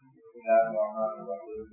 بسم الله الرحمن الرحيم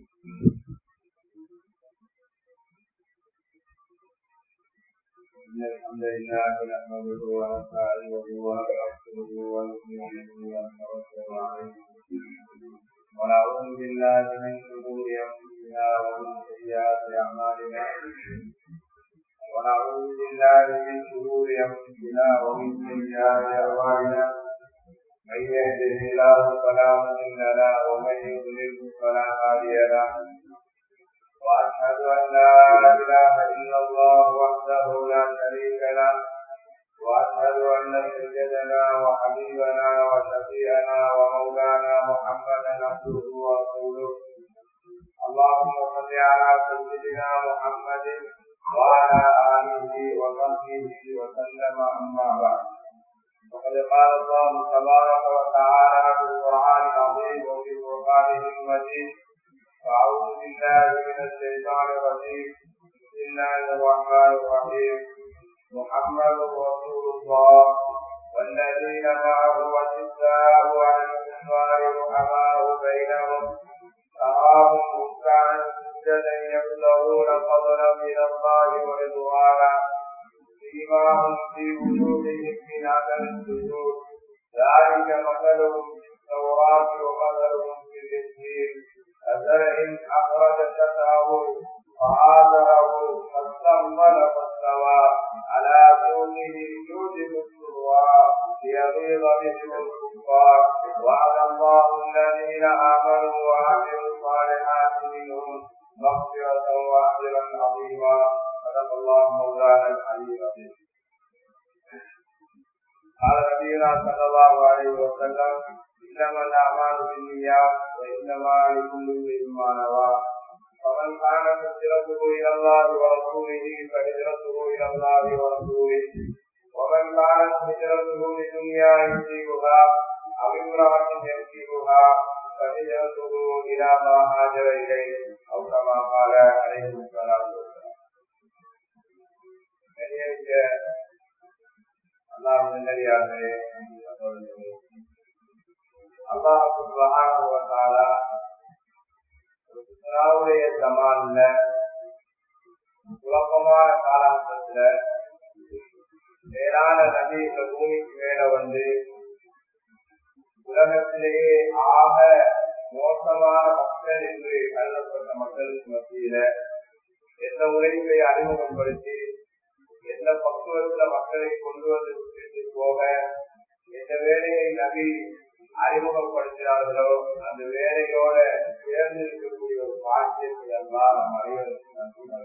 إن الحمد لله نحمده ونستعينه ونستغفره ونؤمن به ونتوكل عليه ونعوذ بالله من شرور أنفسنا ومن سيئات أعمالنا ونعوذ بالله من شرور أنفسنا ومن سيئات أعمالنا من يهده الله فلا مضل له ومن يضلل فلا هادي له واشهد ان لا اله الا الله وحده لا شريك له واشهد ان سيدنا وحبيبنا وشفيعنا ومولانا محمدا عبده ورسوله اللهم صل على سيدنا محمد وعلى اله وصحبه وسلم اما بعد وقد قال الله تبارك وتعالى في القرآن العظيم وفي قرآنه المجيد أعوذ بالله من الشيطان الرجيم بسم الله الرحمن الرحيم محمد رسول الله والذين معه أشداء على الكفار رحماء بينهم تراهم ركعا سجدا يبتغون فضلا من الله ورضوانا سيماهم في وجوههم من عدم السجود ذلك مثلهم في التوراة ومثلهم في الإنجيل كزرع أخرج شطأه فآزره فاستنبل فاستوى على سوقه يوجب السرى ليغيظ بهم الكفار وعد الله الذين آمنوا وعملوا الصالحات منهم مغفرة وأجرا عظيما صدق الله مولانا العلي العظيم قال نبينا صلى الله عليه وسلم انما الاعمال بالنيات وانما لكل امرئ ما نوى فمن كانت هجرته الى الله ورسوله فهجرته الى الله ورسوله ومن كانت هجرته لدنيا يصيبها او امراه يمسكها فهجرته الى ما هاجر اليه او كما قال عليه الصلاه والسلام அல்லாஹ் நல்லடியார்களே அல்லாஹ் சுபஹானஹு வ ஜமான்ல குழப்பமான காலகட்டத்துல மேலான நபி இந்த பூமிக்கு மேல வந்து உலகத்திலேயே ஆக மோசமான மக்கள் என்று கருதப்பட்ட மக்களுக்கு மத்தியில எந்த உழைப்பை அறிமுகப்படுத்தி எந்த பக்குவத்துல மக்களை கொண்டு வந்து விட்டு போக எந்த வேலையை நபி அறிமுகப்படுத்தினார்களோ அந்த வேலையோட சேர்ந்து இருக்கக்கூடிய ஒரு பாக்கியத்தை எல்லாம் நம் அனைவருக்கும்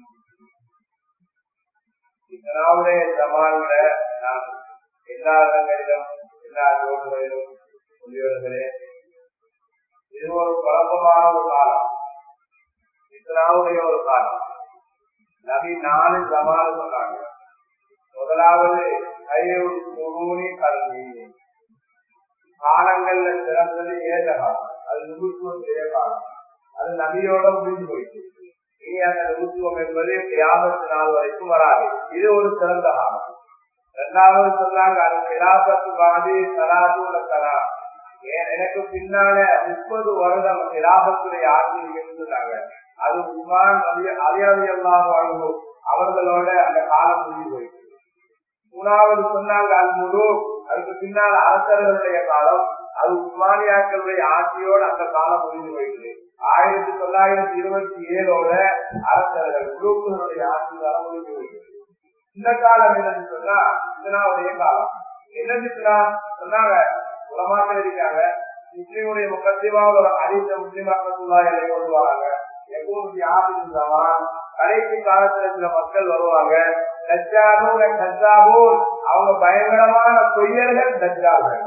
இதனாவுடைய சமாளில நான் எல்லா இடங்களிலும் எல்லா ரோடுகளிலும் சொல்லிவிடுகிறேன் இது ஒரு குழப்பமான ஒரு காலம் இத்தனாவுடைய ஒரு காலம் நபி நாலு சமாளு சொன்னாங்க முதலாவது கையூர் குருணி கல்வி காலங்கள்ல சிறந்தது ஏற்ற காலம் அது நூற்றுவம் செய்ய காலம் அது நபியோட முடிஞ்சு போயிட்டு இனி அந்த நூற்றுவம் என்பது யாபத்து நாள் வரைக்கும் வராது இது ஒரு சிறந்த காலம் இரண்டாவது சொன்னாங்க அது கிராபத்து வாதி சராது சரா எனக்கு பின்னால முப்பது வருடம் கிராபத்துடைய ஆட்சியில் சொன்னாங்க அது உஸ்மான் அலியாதி எல்லாம் வாழ்வோம் அவர்களோட அந்த காலம் முடிஞ்சு போயிட்டு மூணாவது சொன்னாங்க அது முழு அதுக்கு பின்னால் அரசர்களுடைய காலம் அது உஸ்மானியாக்களுடைய ஆட்சியோடு அந்த காலம் முடிந்து போயிட்டு ஆயிரத்தி தொள்ளாயிரத்தி இருபத்தி ஏழோட அரசர்கள் குரூப்புகளுடைய ஆட்சி காலம் முடிந்து போயிட்டு இந்த காலம் என்னன்னு சொன்னா இதனாவுடைய காலம் என்னதுன்னா சொன்னாங்க உலமாக்கள் இருக்காங்க முஸ்லீமுடைய முக்கத்தியமாக ஒரு அடித்த முஸ்லீமாக கொண்டு வராங்க எப்போது யாருந்தான் கடைசி காலத்துல சில மக்கள் வருவாங்க தஜ்ஜாலும் தஜ்ஜாவும் அவங்க பயங்கரமான பொய்யர்கள் தஜ்ஜாவுகள்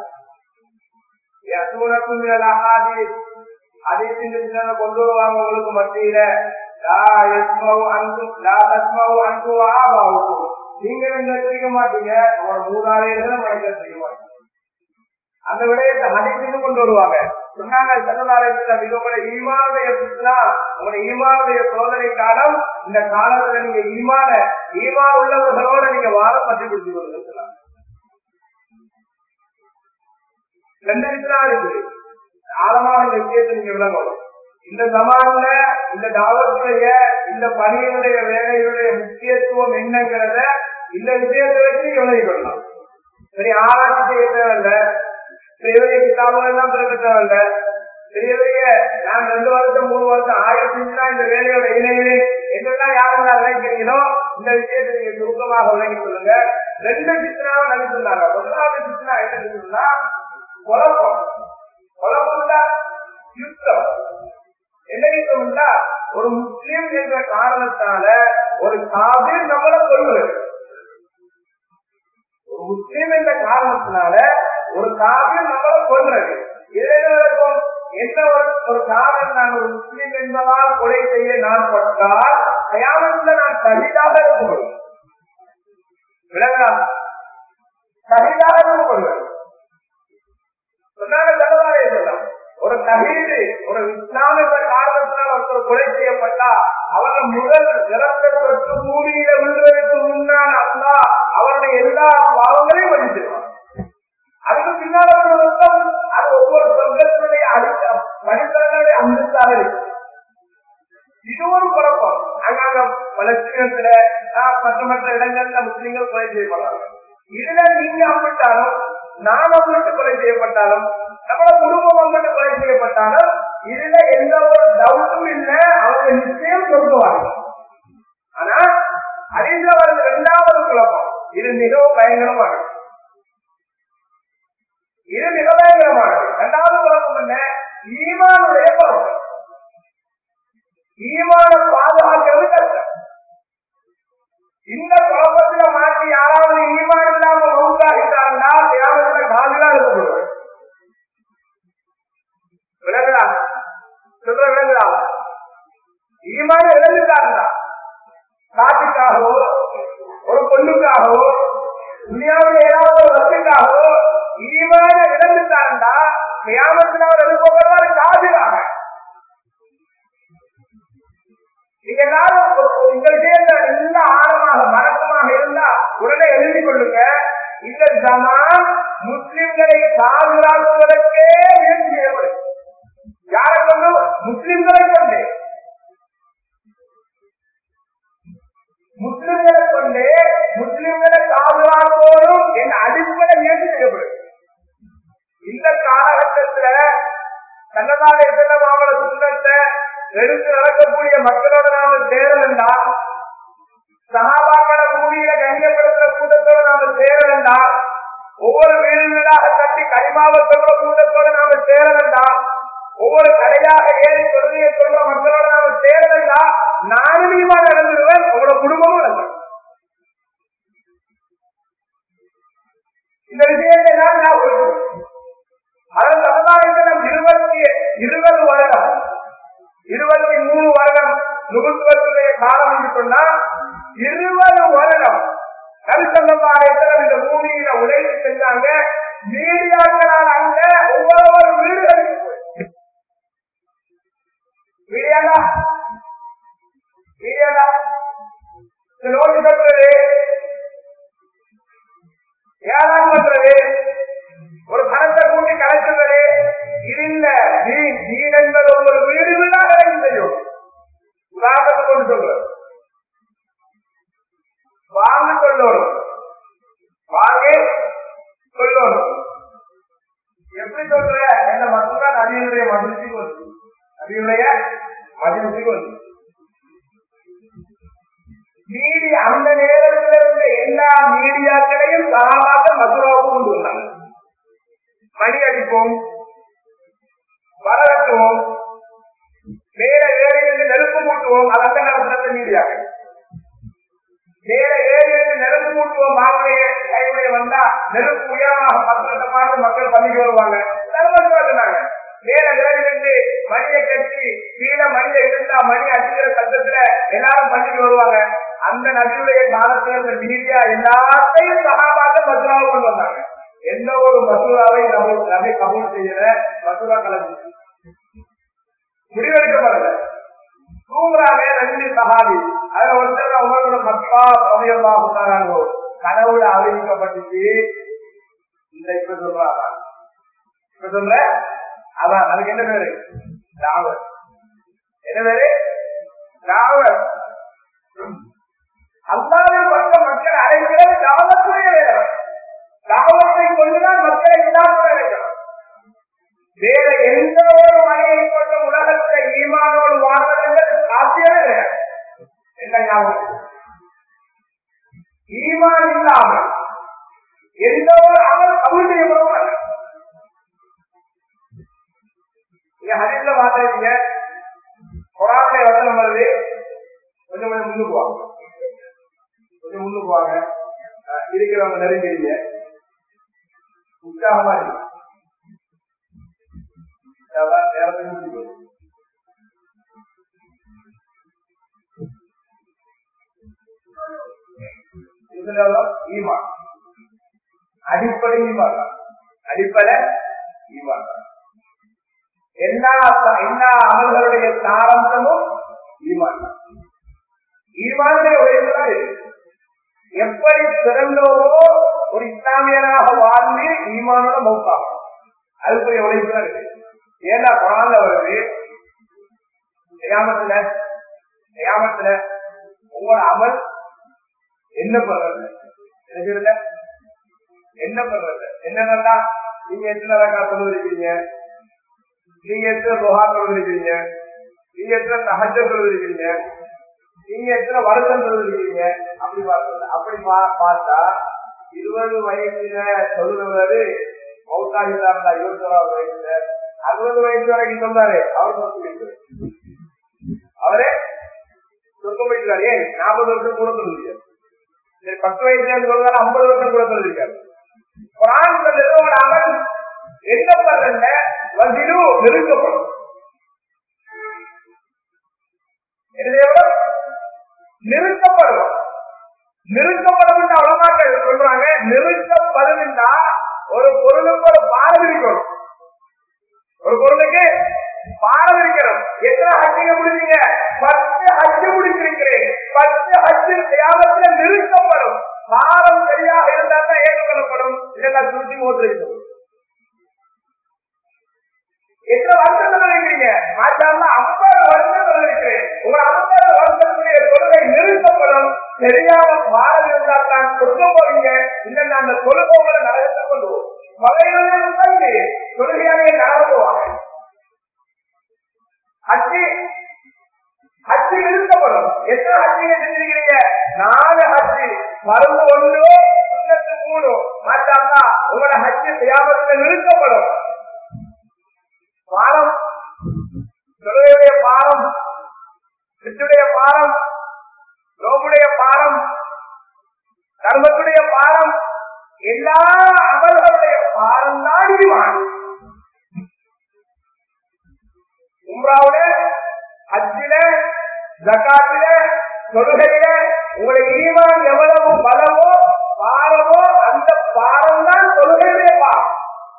கொண்டு வருவாங்க உங்களுக்கு மத்தியில நீங்க என்ன செய்ய மாட்டீங்க உங்களோட மூதாதையர்களும் மனிதர் செய்ய மாட்டீங்க அந்த விடயத்தை ஹதீஸுக்கு கொண்டு வருவாங்க சொன்னாங்க சரணாலயத்தில் உங்களுடைய ஈமானுடைய உங்களுடைய ஈமானுடைய சோதனை காலம் இந்த காலத்துல நீங்க ஈமான ஈமா உள்ளவர்களோட நீங்க வாரம் பற்றி பிடிச்சு கொண்டு ரெண்டு விஷயம் இருக்குது ஆழமாக இந்த விஷயத்தை நீங்க விளங்கணும் இந்த சமான்ல இந்த தாவத்துடைய இந்த பணியினுடைய வேலையுடைய முக்கியத்துவம் என்னங்கிறத இந்த விஷயத்தை வச்சு நீங்க விளங்கி கொள்ளலாம் சரி ஆராய்ச்சி செய்ய தேவையில்ல பெரிய பெரிய கிதாபுகள் எல்லாம் பிறக்க தேவையில்ல பெரிய பெரிய நான் ரெண்டு வருஷம் மூணு வருஷம் ஆயிரம் செஞ்சுனா இந்த வேலையோட இணைவு என்னெல்லாம் யாரெல்லாம் நினைக்கிறீங்களோ இந்த விஷயத்தை நீங்க சுருக்கமாக விளங்கி சொல்லுங்க ரெண்டு சித்தனாவை நினைச்சிருந்தாங்க முதலாவது சித்தனா என்ன சொல்லுன்னா குழப்பம் குழப்பம்ல யுத்தம் என்ன யுத்தம்னா ஒரு முஸ்லீம் என்ற காரணத்தால ஒரு காபிர் நம்மளை கொள்வது ஒரு முஸ்லீம் என்ற காரணத்தினால ஒரு காவியம் நம்மளை கொள்றது இதற்கும் எந்த ஒரு ஒரு காரணம் நான் ஒரு முஸ்லீம் என்பதால் கொலை செய்ய நான் பட்டால் கயாமத்தில் நான் சகிதாக இருக்கும் விளங்கலாம் சகிதாக இருக்கும் சொன்னாங்க தலைவாரே சொல்லலாம் ஒரு தகீது ஒரு இஸ்லாம் என்ற காரணத்தினால் ஒருத்தர் கொலை செய்யப்பட்டா அவரை முதல் இறக்க தொட்டு பூமியில விழுவதற்கு முன்னால் அல்லா அவருடைய எல்லா பாவங்களையும் மன்னிச்சிருவான் அதுக்கு பின்னால் ஒரு வருத்தம் அது ஒவ்வொரு சொர்க்கத்தினுடைய அடுத்த மனிதர்களுடைய அந்தஸ்தாக இருக்கு இது ஒரு குழப்பம் அங்கங்க பலஸ்தீனத்துல மற்ற மற்ற இடங்கள்ல முஸ்லீம்கள் கொலை செய்யப்படுறாங்க இதுல நீங்க அம்பிட்டாலும் நாம் அம்பிட்டு கொலை செய்யப்பட்டாலும் நம்மளோட குடும்பம் அம்பிட்டு கொலை செய்யப்பட்டாலும் இதுல எந்த ஒரு டவுட்டும் இல்ல அவங்க நிச்சயம் சொல்லுவாங்க ஆனா அறிந்த வருது இரண்டாவது குழப்பம் இது மிகவும் பயங்கரமானது இது மிக பயங்கரமானது இரண்டாவது குழப்பம் என்ன ஈமானுடைய குழப்பம் ஈமான பாதுகாக்கிறது கஷ்டம் இந்த குழப்பத்துல மாற்றி யாராவது ஈமான் இல்லாம மவுத்தாகிட்டாங்கன்னா தேவத்துல காலிலா இருக்கப்படுவது விளங்குதா சொல்ற விளங்குதா ஈமான இழந்துட்டாங்களா காட்டுக்காகவோ ஒரு பொண்ணுக்காகவோ துணியாவில் ஏதாவது ஒரு வசதிக்காகவோ ஈமான இழந்துட்டாண்டா கியாமத்தில் அவர் எழுப்பப்படுறாரு காதுகாக நீங்க எல்லாரும் இந்த விஷயத்த நல்ல ஆழமாக மனக்கமாக இருந்தா உடனே எழுதி கொள்ளுங்க இந்த ஜமான் முஸ்லிம்களை பாதுகாக்குவதற்கே முயற்சி செய்யப்படும் யாரை கொண்டு முஸ்லிம்களை கொண்டு முஸ்லிம்களை கொண்டு முஸ்லிம்களை பாதுகாப்போரும் என் அடிப்படை முயற்சி செய்யப்படும் இந்த காலகட்டத்துல கண்ணதான எத்தனமாவள சுந்தரத்தை எடுத்து நடக்கக்கூடிய மக்களோட நாம சேரலண்டா சகாபாக்கள பூமியில கண்ணியப்படுத்துற கூட்டத்தோட நாம சேரலண்டா ஒவ்வொரு வீடு வீடாக கட்டி களிமாவை சொல்ற கூட்டத்தோட நாம சேரலண்டா ஒவ்வொரு கடையாக ஏறி சொல்லிய சொல்ற மக்களோட நாம சேரலண்டா நானும் நடந்துருவேன் உங்களோட குடும்பமும் நடந்துருவேன் இந்த விஷயத்தை தான் நான் அதன் சமுதாயத்திடம் இருபத்தி இருபது வருடம் இருபத்தி மூணு வருடம் நுகர்த்துவத்துடைய காலம் என்று சொன்னா இருபது வருடம் கருத்தந்தாயத்தில் இந்த பூமியில உழைத்து செஞ்சாங்க மீடியாக்களால் அங்க ஒவ்வொரு வீடுகளுக்கு மீடியாடா மீடியாடா நோட்டு கட்டுறது ஏழாம் பண்றது ஒரு பணத்தை கூட்டி கலைச்சுறது இது இல்ல நீ நீர் என்பது ஒரு வீடு வீடாக செய்யும் உதாரணத்தை கொண்டு சொல்ற வாங்கி கொள்ளணும் வாங்கி கொள்ளணும் எப்படி சொல்ற என்ன மட்டும்தான் நதியினுடைய மகிழ்ச்சிக்கு வந்து நதியுடைய மகிழ்ச்சிக்கு வந்து மீடி அந்த நேரத்தில் இருந்த எல்லா மீடியாக்களையும் சகாபாக மதுராவுக்கு கொண்டு வந்தாங்க மணி அடிப்போம் வரகட்டுவோம் மேல ஏறியிருந்து நெருப்பு மூட்டுவோம் அது அந்த காலத்துல மீடியாக்கள் மேல ஏறியிருந்து நெருப்பு மூட்டுவோம் மாவுடைய கைவுடைய வந்தா நெருப்பு உயரமாக பத்திரத்தை பார்த்து மக்கள் பள்ளிக்கு வருவாங்க சொன்னாங்க மேல ஏறியிருந்து மணியை கட்டி கீழே மணியை இருந்தா மணி அடிக்கிற சத்தத்துல எல்லாரும் பள்ளிக்கு வருவாங்க அந்த நதியுடைய காலத்துல இந்த மீடியா எல்லாத்தையும் சகாபாக மதுராவை கொண்டு வந்தாங்க எந்த ஒரு மசூராவை நபி கபூல் செய்யற மசூரா கலந்து முடிவெடுக்கப்படல தூங்குறாங்க ரெண்டு சகாபி அதுல ஒருத்தர் அவங்களோட மக்கா சமயமாக கனவுல அறிவிக்கப்பட்டுச்சு இந்த இப்ப சொல்றாங்க இப்ப சொல்ற அதான் அதுக்கு என்ன பேரு தாவத் என்ன பேரு தாவத் அல்லாவின் பக்கம் மக்கள் அழைக்கிறது தாவத்துடைய வேலை தாவத்தை கொண்டுதான் மக்களை இல்லாமல் அழைக்கணும் வேற எந்த ஒரு மனையை கொண்ட உலகத்தை ஈமானோடு வாழ்வதற்கு சாத்தியமே கிடையாது என்ன ஞாபகம் ஈமான் இல்லாமல் எந்த ஒரு அமல் கபூல் செய்யப்படும் அல்ல நீங்க ஹரில பாத்திருக்கீங்க குரானை வசனம் வருது கொஞ்சம் கொஞ்சம் முன்னுக்கு வாங்க கொஞ்சம் முன்னுக்கு வாங்க அஹ் இருக்கிறவங்க நெருங்கிறீங்க உற்சாகமா இருக்கு அதான் நேரத்தை முடிச்சு போகுது. இதுலதான் ஈமான் அடிப்படை ஈமான் தான். அடிப்படை ஈமான் தான். எல்லா எல்லா அமல்களுடைய சாரம்சமும் ஈமான் தான். ஈமானுடைய உழைப்புதான் இது எப்படி சிறந்தோரோ ஒரு இஸ்லாமியராக வாழ்ந்து ஈமானோட மௌத்தாகும் அதுக்குரிய உழைப்பு தான் இருக்கு ஏன்னா குரான்ல வருது கியாமத்துல கியாமத்துல உங்களோட அமல் என்ன பண்றது என்ன என்ன பண்றது என்னன்னா நீங்க எத்தனை ரகா சொல்லிருக்கீங்க நீங்க எத்தனை ரோஹா சொல்லிருக்கீங்க நீங்க எத்தனை சஹஜ சொல்லிருக்கீங்க நீங்க எத்தனை வருஷம் சொல்லிருக்கீங்க அப்படி பார்த்தது அப்படி பா- பார்த்தா இருபது வயசுல சொல்லுறவரு மௌத்தாகிதா இருந்தா இருபத்தி ஓராவது வயசுல அறுபது வயசு வரைக்கும் சொன்னாரு அவர் சொத்து அவரே சொத்தம் வைக்கிறார் ஏன் நாற்பது வருஷம் கூட சொல்லிருக்காரு சரி பத்து வயசுல சொல்றாரு ஐம்பது வருஷம் கூட சொல்லிருக்காரு குரான் சொல்றது ஒரு அமல் என்ன பண்றல வந்திரு நெருக்கப்படும் என்னது நிறுத்தப்படும் நிறுத்தப்படும் உலமாக்கள் சொல்றாங்க நிறுத்தப்படுதுன்னா ஒரு பொருளுக்கு ஒரு பாடம் இருக்கணும் ஒரு பொருளுக்கு பாடம் இருக்கணும் எத்தனை ஹஜ்ஜிங்க முடிஞ்சீங்க பத்து ஹஜ்ஜு முடிச்சிருக்கிறேன் பத்து ஹஜ்ஜு தியாகத்துல நிறுத்தப்படும் பாடம் சரியாக இருந்தால் தான் ஏற்றுக்கொள்ளப்படும் இல்லைன்னா சுருட்டி மோத்திருக்கணும் எத்தனை வருஷம் நினைக்கிறீங்க மாற்றாம ஐம்பது வருஷம் நினைக்கிறேன் உங்க ஐம்பது வருஷத்துடைய தொழுகை நிறுத்தப்படும் தெரியாம பாடம் இருந்தால் தான் கொடுக்க போறீங்க இல்லைன்னா அந்த தொழுகோங்களை நரகத்தை கொண்டு போகும் மலையிலே தொழுகையாலே நரக போவாங்க ஹஜ்ஜி ஹஜ்ஜி நிறுத்தப்படும் எத்தனை ஹஜ்ஜிங்க செஞ்சிருக்கிறீங்க நாலு ஹஜ்ஜி மருந்து ஒன்று சுண்ணத்து மூணு மாற்றாம உங்களோட ஹஜ்ஜி தியாகத்தில் நிறுத்தப்படும் பாரம் தொழுகையுடைய பாரம் சித்துடைய பாரம் நோம்புடைய பாரம் தர்மத்துடைய பாரம் எல்லா அமல்களுடைய பாரம் தான் ஈமான் உம்ராவுல ஹஜ்ஜில ஜக்காத்தில தொழுகையில உங்களுடைய ஈமான் எவ்வளவு பலமோ பாரமோ அந்த பாரம் தான் தொழுகையுடைய பாரம்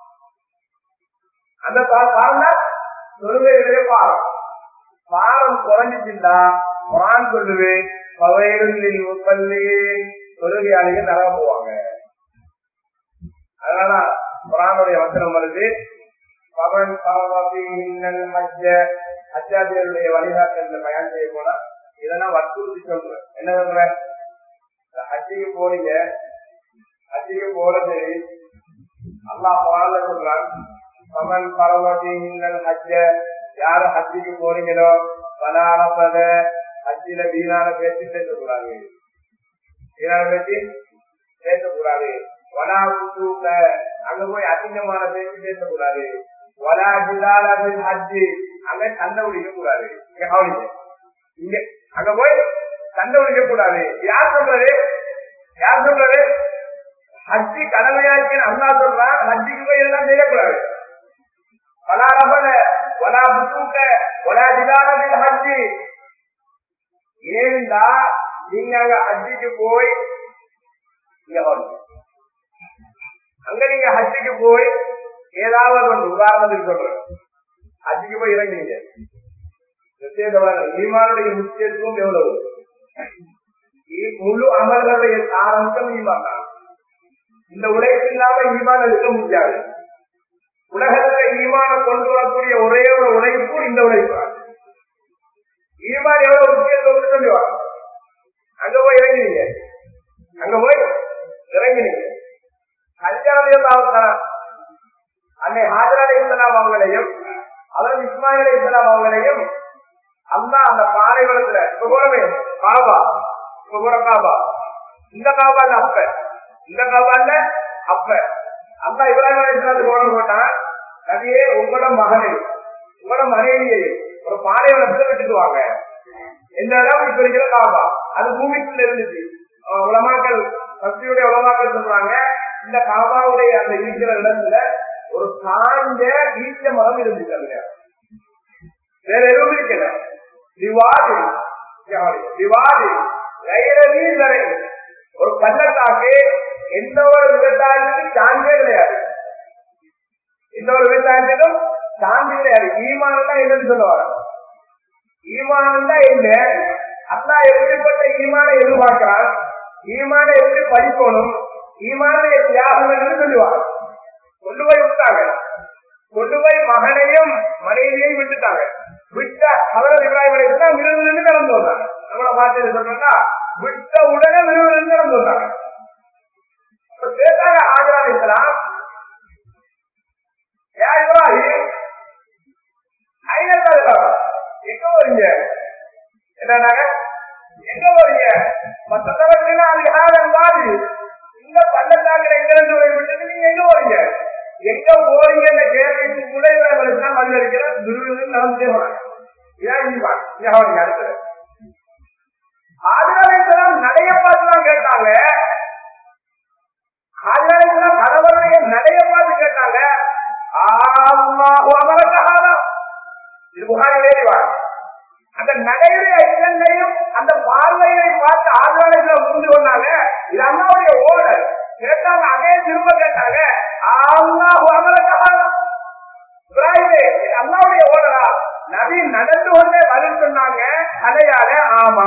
அந்த பாரம் தான் தொழுகையுடைய பாரம் பாரம் குறைஞ்சிச்சுண்டா குரான் சொல்லுவேன் பவையில் முப்பல்லி தொழுகையாளிகள் நரக போவாங்க அதனால குரானுடைய வசனம் வருது பவன் பவன் ஹஜ்ஜ ஹஜ்ஜாதிகளுடைய வழிகாட்டல் பயன் செய்ய போனா இதெல்லாம் வற்புறுத்தி சொல்றேன் என்ன சொல்றேன் இந்த ஹஜ்ஜிக்கு போறீங்க ஹஜ்ஜிக்கு போறது அல்லாஹ் குரான்ல சொல்றான் பவன் பரவதீங்கள் ஹஜ்ஜ யாரு ஹஜ்ஜிக்கு போறீங்களோ பலாரப்பத ஹஜ்ஜில வீணான பேச்சு பேசக்கூடாது வீணான பேச்சு பேசக்கூடாது வலா உத்தூக்க அங்க போய் அசிங்கமான பேச்சு பேசக்கூடாது வலா ஜிதாலின் ஹஜ்ஜி அங்க சண்டை பிடிக்க கூடாது இங்க கவனிங்க இங்க அங்க போய் சண்டை பிடிக்க கூடாது யார் சொல்றது யார் சொல்றது ஹஜ்ஜி கடமையாச்சுன்னு அல்லா சொல்றான் ஹஜ்ஜிக்கு போய் இதெல்லாம் செய்யக்கூடாது வலா ரபல வலா புத்தூக்க வலா ஜிதாலின் ஹஜ்ஜி ஏண்டா நீங்க அங்க ஹஜ்ஜிக்கு போய் இங்க கவனிங்க அங்க நீங்க ஹஜ்ஜுக்கு போய் ஏதாவது ஒன்று உதாரணத்துக்கு சொல்றேன் ஹஜ்ஜுக்கு போய் இறங்குறீங்க ஈமானுடைய முக்கியத்துவம் எவ்வளவு முழு அமல்களுடைய சாரம்சம் ஈமான் தான் இந்த உழைப்பு இல்லாம ஈமான் இருக்க முடியாது உலகத்துல ஈமான கொண்டு வரக்கூடிய ஒரே ஒரு உழைப்பு இந்த உழைப்பு தான். ஈமான் எவ்வளவு முக்கியத்துவம் சொல்லுவாங்க அங்க போய் இறங்கினீங்க அங்க போய் இறங்கினீங்க கல்யாணம் அன்னை ஹாஜர் அலி இஸ்லாம் அவங்களையும் அதன் இஸ்மாயில் அலி இஸ்லாம் அவங்களையும் அல்லா அந்த பாலைவனத்துல இப்ப போறமே காபா இப்ப போற காபா இந்த காபா இல்ல அப்ப இந்த காபா இல்ல அப்ப அல்லா இப்ராஹிம் அலி இஸ்லாத்துக்கு ஓட போட்டான் நபியே உங்களோட மகனை உங்களோட மனைவியை ஒரு பாலைவனத்துல விட்டுட்டு வாங்க எந்த இடம் இப்ப இருக்கிற காபா அது பூமிக்குள்ள இருந்துச்சு அஹ் உலமாக்கள் பக்தியுடைய உலமாக்கள் சொல்றாங்க இந்த காபாவுடைய அந்த இருக்கிற இடத்துல ஒரு காஞ்ச ஈச்ச மரம் இருந்துச்சு அதுல வேற எதுவும் இருக்கல திவாதி திவாதி கைரவி தரை ஒரு பள்ளத்தாக்கு எந்த ஒரு விவசாயத்துக்கும் சாஞ்சே கிடையாது எந்த ஒரு விவசாயத்துக்கும் சாந்தி கிடையாது ஈமான் தான் என்னன்னு சொல்லுவாங்க ஈமான் தான் என்ன அல்லா எப்படிப்பட்ட ஈமானை எதிர்பார்க்கிறான் ஈமானை எப்படி படிக்கணும் ஈமானுடைய தியாகம் என்று சொல்லுவாங்க கொண்டு போய் விட்டாங்க கொண்டு போய் மகனையும் மனைவியையும் விட்டுட்டாங்க விட்ட அவரது இப்ராஹிம் அலிஸ்லாம் விருதுன்னு நடந்து வந்தாங்க நம்மளை பார்த்து சொன்னா விட்ட உடனே விருதுன்னு நடந்து வந்தாங்க இப்ப கேட்டாங்க ஆஜரா அலிஸ்லாம் யா இப்ராஹிம் ஐநா எங்க வரீங்க என்னன்னாங்க எங்க வரீங்க மற்ற தரப்புனா அது யாரும் மாதிரி இந்த பள்ளத்தாக்கில் எங்க இருந்து போய் விட்டுட்டு நீங்க எங்க போறீங்க எங்க போறீங்க இந்த கேள்விக்கு கூட இவர்களுக்கு தான் பதில் அளிக்கிற துருவர்கள் நடந்தே போறாங்க இதான் ஈவான் ஞாபகம் அடுத்தது ஆதிராலேஸ்வரம் நடைய பார்த்துதான் கேட்டாங்க ஆதிராலேஸ்வரம் கணவருடைய நடைய பார்த்து கேட்டாங்க அமரக்காரா இது புகாரி வேறிவாங்க அந்த நடையுடைய ஐயங்களையும் அந்த பார்வையையும் பார்த்து ஆதிராலேஸ்வரம் புரிஞ்சு கொண்டாங்க இது அம்மாவுடைய ஓடல் கேட்டாங்க அதே திரும்ப கேட்டாங்க அல்லாஹு அமரக்காரா இப்ராஹிமே இது அல்லாவுடைய ஓடலா நபி நடந்து கொண்டே பதில் சொன்னாங்க அலையால ஆமா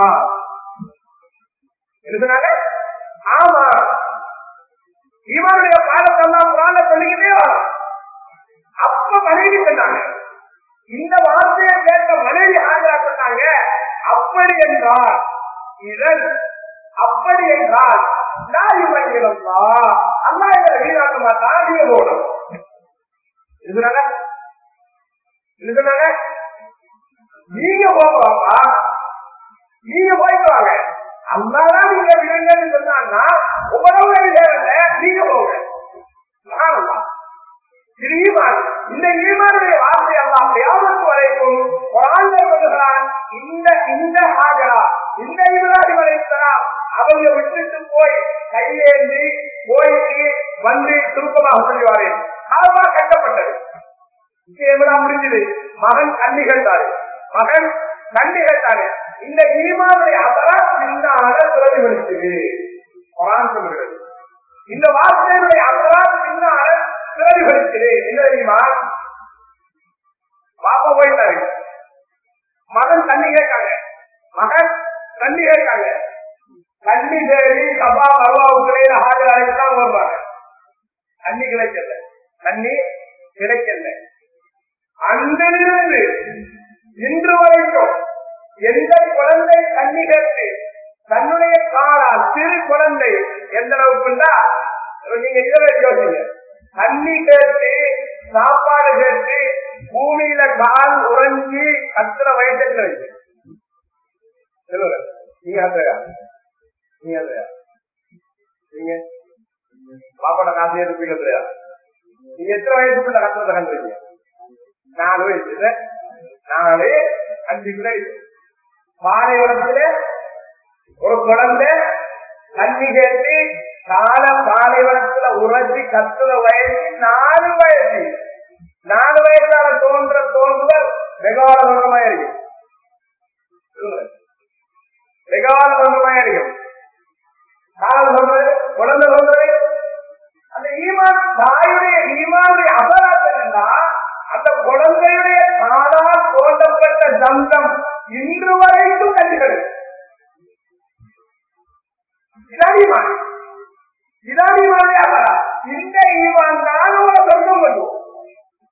என்ன சொன்னாங்க ஆமா இவருடைய பாடத்தெல்லாம் புராண சொல்லிக்கிட்டே வரும் அப்ப மனைவி சொன்னாங்க இந்த வார்த்தையை கேட்ட மனைவி ஆஜரா சொன்னாங்க அப்படி என்றால் இதன் அப்படி என்றால் நான் இவர்களா அம்மா எங்களை வீணாக்க மாட்டான் நீங்க போகணும் இதுனால இதுனால நீங்க போகலாமா நீங்க போயிட்டு வாங்க அம்மாதான் நீங்க விடுங்கன்னு சொன்னாங்கன்னா உங்களோட தேவையில்ல நீங்க போங்க சுப்ஹானல்லாஹ். இது ஈமான் இந்த ஈமானுடைய வார்த்தை எல்லாம் தியாகத்து வரைக்கும் குரான்ல சொல்லுகிறான் இந்த இந்த ஆஜரா இந்த இப்ராஹிம் அலைஹிஸ்ஸலாம் அவங்க விட்டுட்டு போய் கையேந்தி போயிட்டு வந்து சுருக்கமாக சொல்லுவாரு காவா கட்டப்பட்டது நிச்சயமெல்லாம் முடிஞ்சது மகன் கண்ணி கேட்டாரு மகன் கண்ணி கேட்டாரு இந்த ஈமானுடைய அபரா பின்னால பிரதிபலிச்சது குரான் சொல்லுகிறது இந்த வார்த்தையினுடைய அபரா பின்னால பிரதிபலிச்சது என்ன தெரியுமா பாப்பா போயிட்டாரு மகன் தண்ணி கேட்காங்க மகன் தண்ணி கேட்காங்க தண்ணி தேடி சபா மருவாவுக்குள்ளே ஆஜர் அழைத்தான் வருவாங்க தண்ணி கிடைக்கல தண்ணி கிடைக்கல அன்றிலிருந்து இன்று வரைக்கும் எந்த குழந்தை தண்ணி கேட்டு தன்னுடைய காலால் சிறு குழந்தை எந்த அளவுக்குண்டா நீங்க இதை யோசிங்க தண்ணி கேட்டு சாப்பாடு கேட்டு பூமியில கால் உறைஞ்சி கத்துற வயசுல இருக்கு சொல்லுங்க நீங்க அதையா நீங்க அதையா நீங்க பாப்பாட காசு எடுப்பீங்க இல்லையா நீங்க எத்தனை வயசுக்குள்ள கத்துறத கண்டுறீங்க நாலு வயசு நாலு அஞ்சு கிலோ பாலைவனத்துல ஒரு குழந்தை தண்ணி கேட்டு கால பாலைவனத்துல உறைஞ்சி கத்துற வயசு நாலு வயசு நாலு வயசால தோன்ற தோன்றுதல் வெகால தோன்றமாய் இருக்கும் வெகால தோன்றமாய் இருக்கும் காலம் சொல்றது குழந்தை சொல்றது அந்த ஈமான் தாயுடைய ஈமானுடைய அபராதம் என்னன்னா அந்த குழந்தையுடைய காலால் தோண்டப்பட்ட தந்தம் இன்று வரைக்கும் கண்டுகிறது இதான் ஈமான் இதான் ஈமானுடைய அபரா இந்த ஈமான் தான் உங்களை சொந்தம் பண்ணுவோம்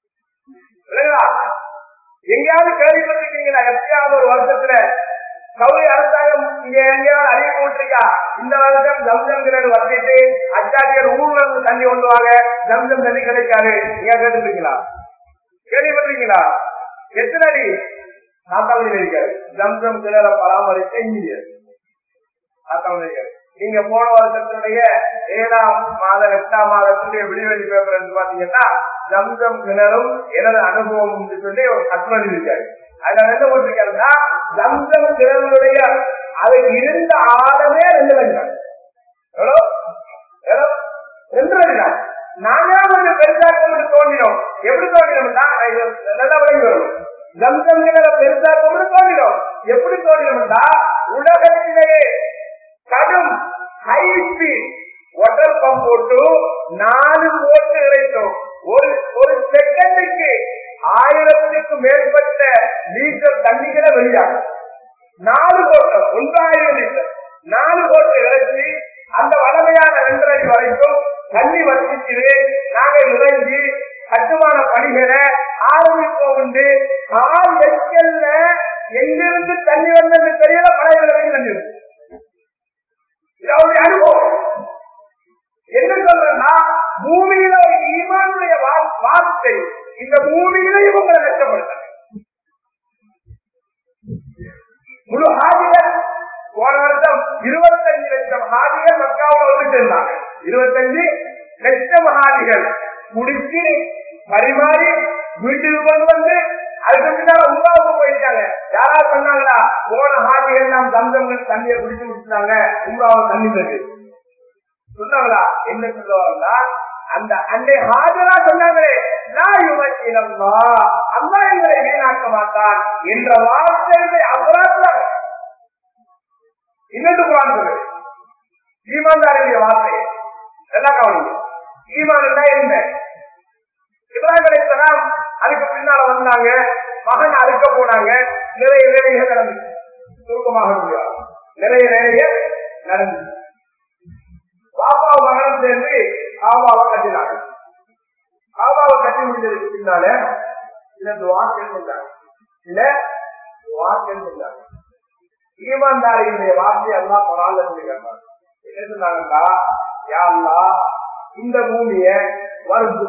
விளங்குதா எங்கேயாவது கேள்விப்பட்டிருக்கீங்களா எப்பயாவது ஒரு வருஷத்துல கவுரி அரசாங்கம் இங்க எங்கேயாவது அறிய போட்டிருக்கா இந்த வருஷம் ஜம்ஜம் கிணறு வச்சிட்டு அச்சாட்டியர் ஊர்ல இருந்து தண்ணி கொண்டுவாங்க ஜம்ஜம் தண்ணி கிடைக்காது நீங்க கேட்டுருக்கீங்களா கேள்விப்பட்டிருக்கீங்களா எத்தனை அடி நாத்தாமணி இருக்காரு ஜம்ஜம் கிணற பராமரிக்க இந்தியர் நாத்தாமணி இருக்காரு நீங்க போன வருஷத்தினுடைய ஏழாம் மாத எட்டாம் மாதத்துடைய விடிவெளி பேப்பர் என்று பாத்தீங்கன்னா ஜம்ஜம் கிணறும் எனது அனுபவம் சொல்லி ஒரு கட்டுரை இருக்காரு அதுல என்ன போட்டிருக்காருன்னா ஜம்ஜம் கிணறுடைய அது இருந்த ஆழமே ரெண்டு லட்சம் எவ்வளோ எவ்வளோ ரெண்டு லட்சம் நாங்க கொஞ்சம் பெருசாக்க தோண்டினோம் எப்படி தோண்டினோம்னா இது நல்லா விளங்கி வரும் ஜம்ஜம் கிணற பெருசாக்க தோண்டினோம் எப்படி தோண்டினோம்னா உலகத்திலேயே கடும் ஹை ஸ்பீட் வாட்டர் பம்ப் போட்டு நாலு போட்டு இறைத்தோம் ஒரு ஒரு செகண்டுக்கு ஆயிரத்துக்கு மேற்பட்ட லீட்டர் தண்ணிகளை வெளியாகும் நாலு போட்டு ஒன்றாயிரம் லிட்டர் நாலு போட்டு இறைச்சி அந்த வளமையான ரெண்டரை வரைக்கும் தண்ணி வசிக்குது நாங்க நுழைஞ்சி கட்டுமான பணிகளை ஆரம்பிப்போம் உண்டு கால் வைக்கல்ல எங்கிருந்து தண்ணி வந்தது தெரியல பழைய வரைக்கும் தண்ணி வருது இது அவருடைய அனுபவம் என்ன சொல்றேன்னா பூமியில ஒரு ஈமானுடைய வார்த்தை இந்த பூமியில இவங்களை கஷ்டப்படுத்த முழு ஹாஜிகள் போன வருஷம் இருபத்தஞ்சு லட்சம் ஹாஜிகள் மக்காவில் வந்துட்டு இருந்தாங்க இருபத்தஞ்சு லட்சம் ஹாஜிகள் குடிச்சு பரிமாறி வீட்டுக்கு கொண்டு வந்து அதுக்கு பின்னால உமாவுக்கு போயிட்டாங்க யாராவது சொன்னாங்களா போன ஹாஜிகள் எல்லாம் தந்தங்கள் தண்ணியை குடிச்சு முடிச்சுட்டாங்க உமாவை தண்ணி தரு சொன்னாங்களா என்ன சொல்லுவாங்களா அந்த அன்னை ஹாஜரா சொன்னாங்களே நான் யுவத்தினம்மா அம்மா எங்களை வீணாக்க மாட்டான் என்ற வார்த்தைகளை அபராத்தாங்க இன்னொன்று குரான் சொல்லுது ஈமான்தாரிய வார்த்தை எல்லாம் கவனிங்க ஈமான் என்ன இப்ராஹிம் அலிஸ்லாம் அதுக்கு பின்னால வந்தாங்க மகன் அறுக்க போனாங்க நிறைய நிறைய நடந்துச்சு சுருக்கமாக முடியாது நிறைய நிறைய நடந்துச்சு பாப்பா மகனும் சேர்ந்து ஆவாவை கட்டினாங்க ஆவாவை கட்டி முடிஞ்சதுக்கு பின்னால சில துவா கேட்டாங்க சில துவா கேட்டாங்க ஈமான்தாரியுடைய வார்த்தை எல்லாம் பரவாயில்ல சொல்லி கேட்டாங்க என்ன சொன்னாங்கடா யா அல்லாஹ் இந்த பூமிய வருது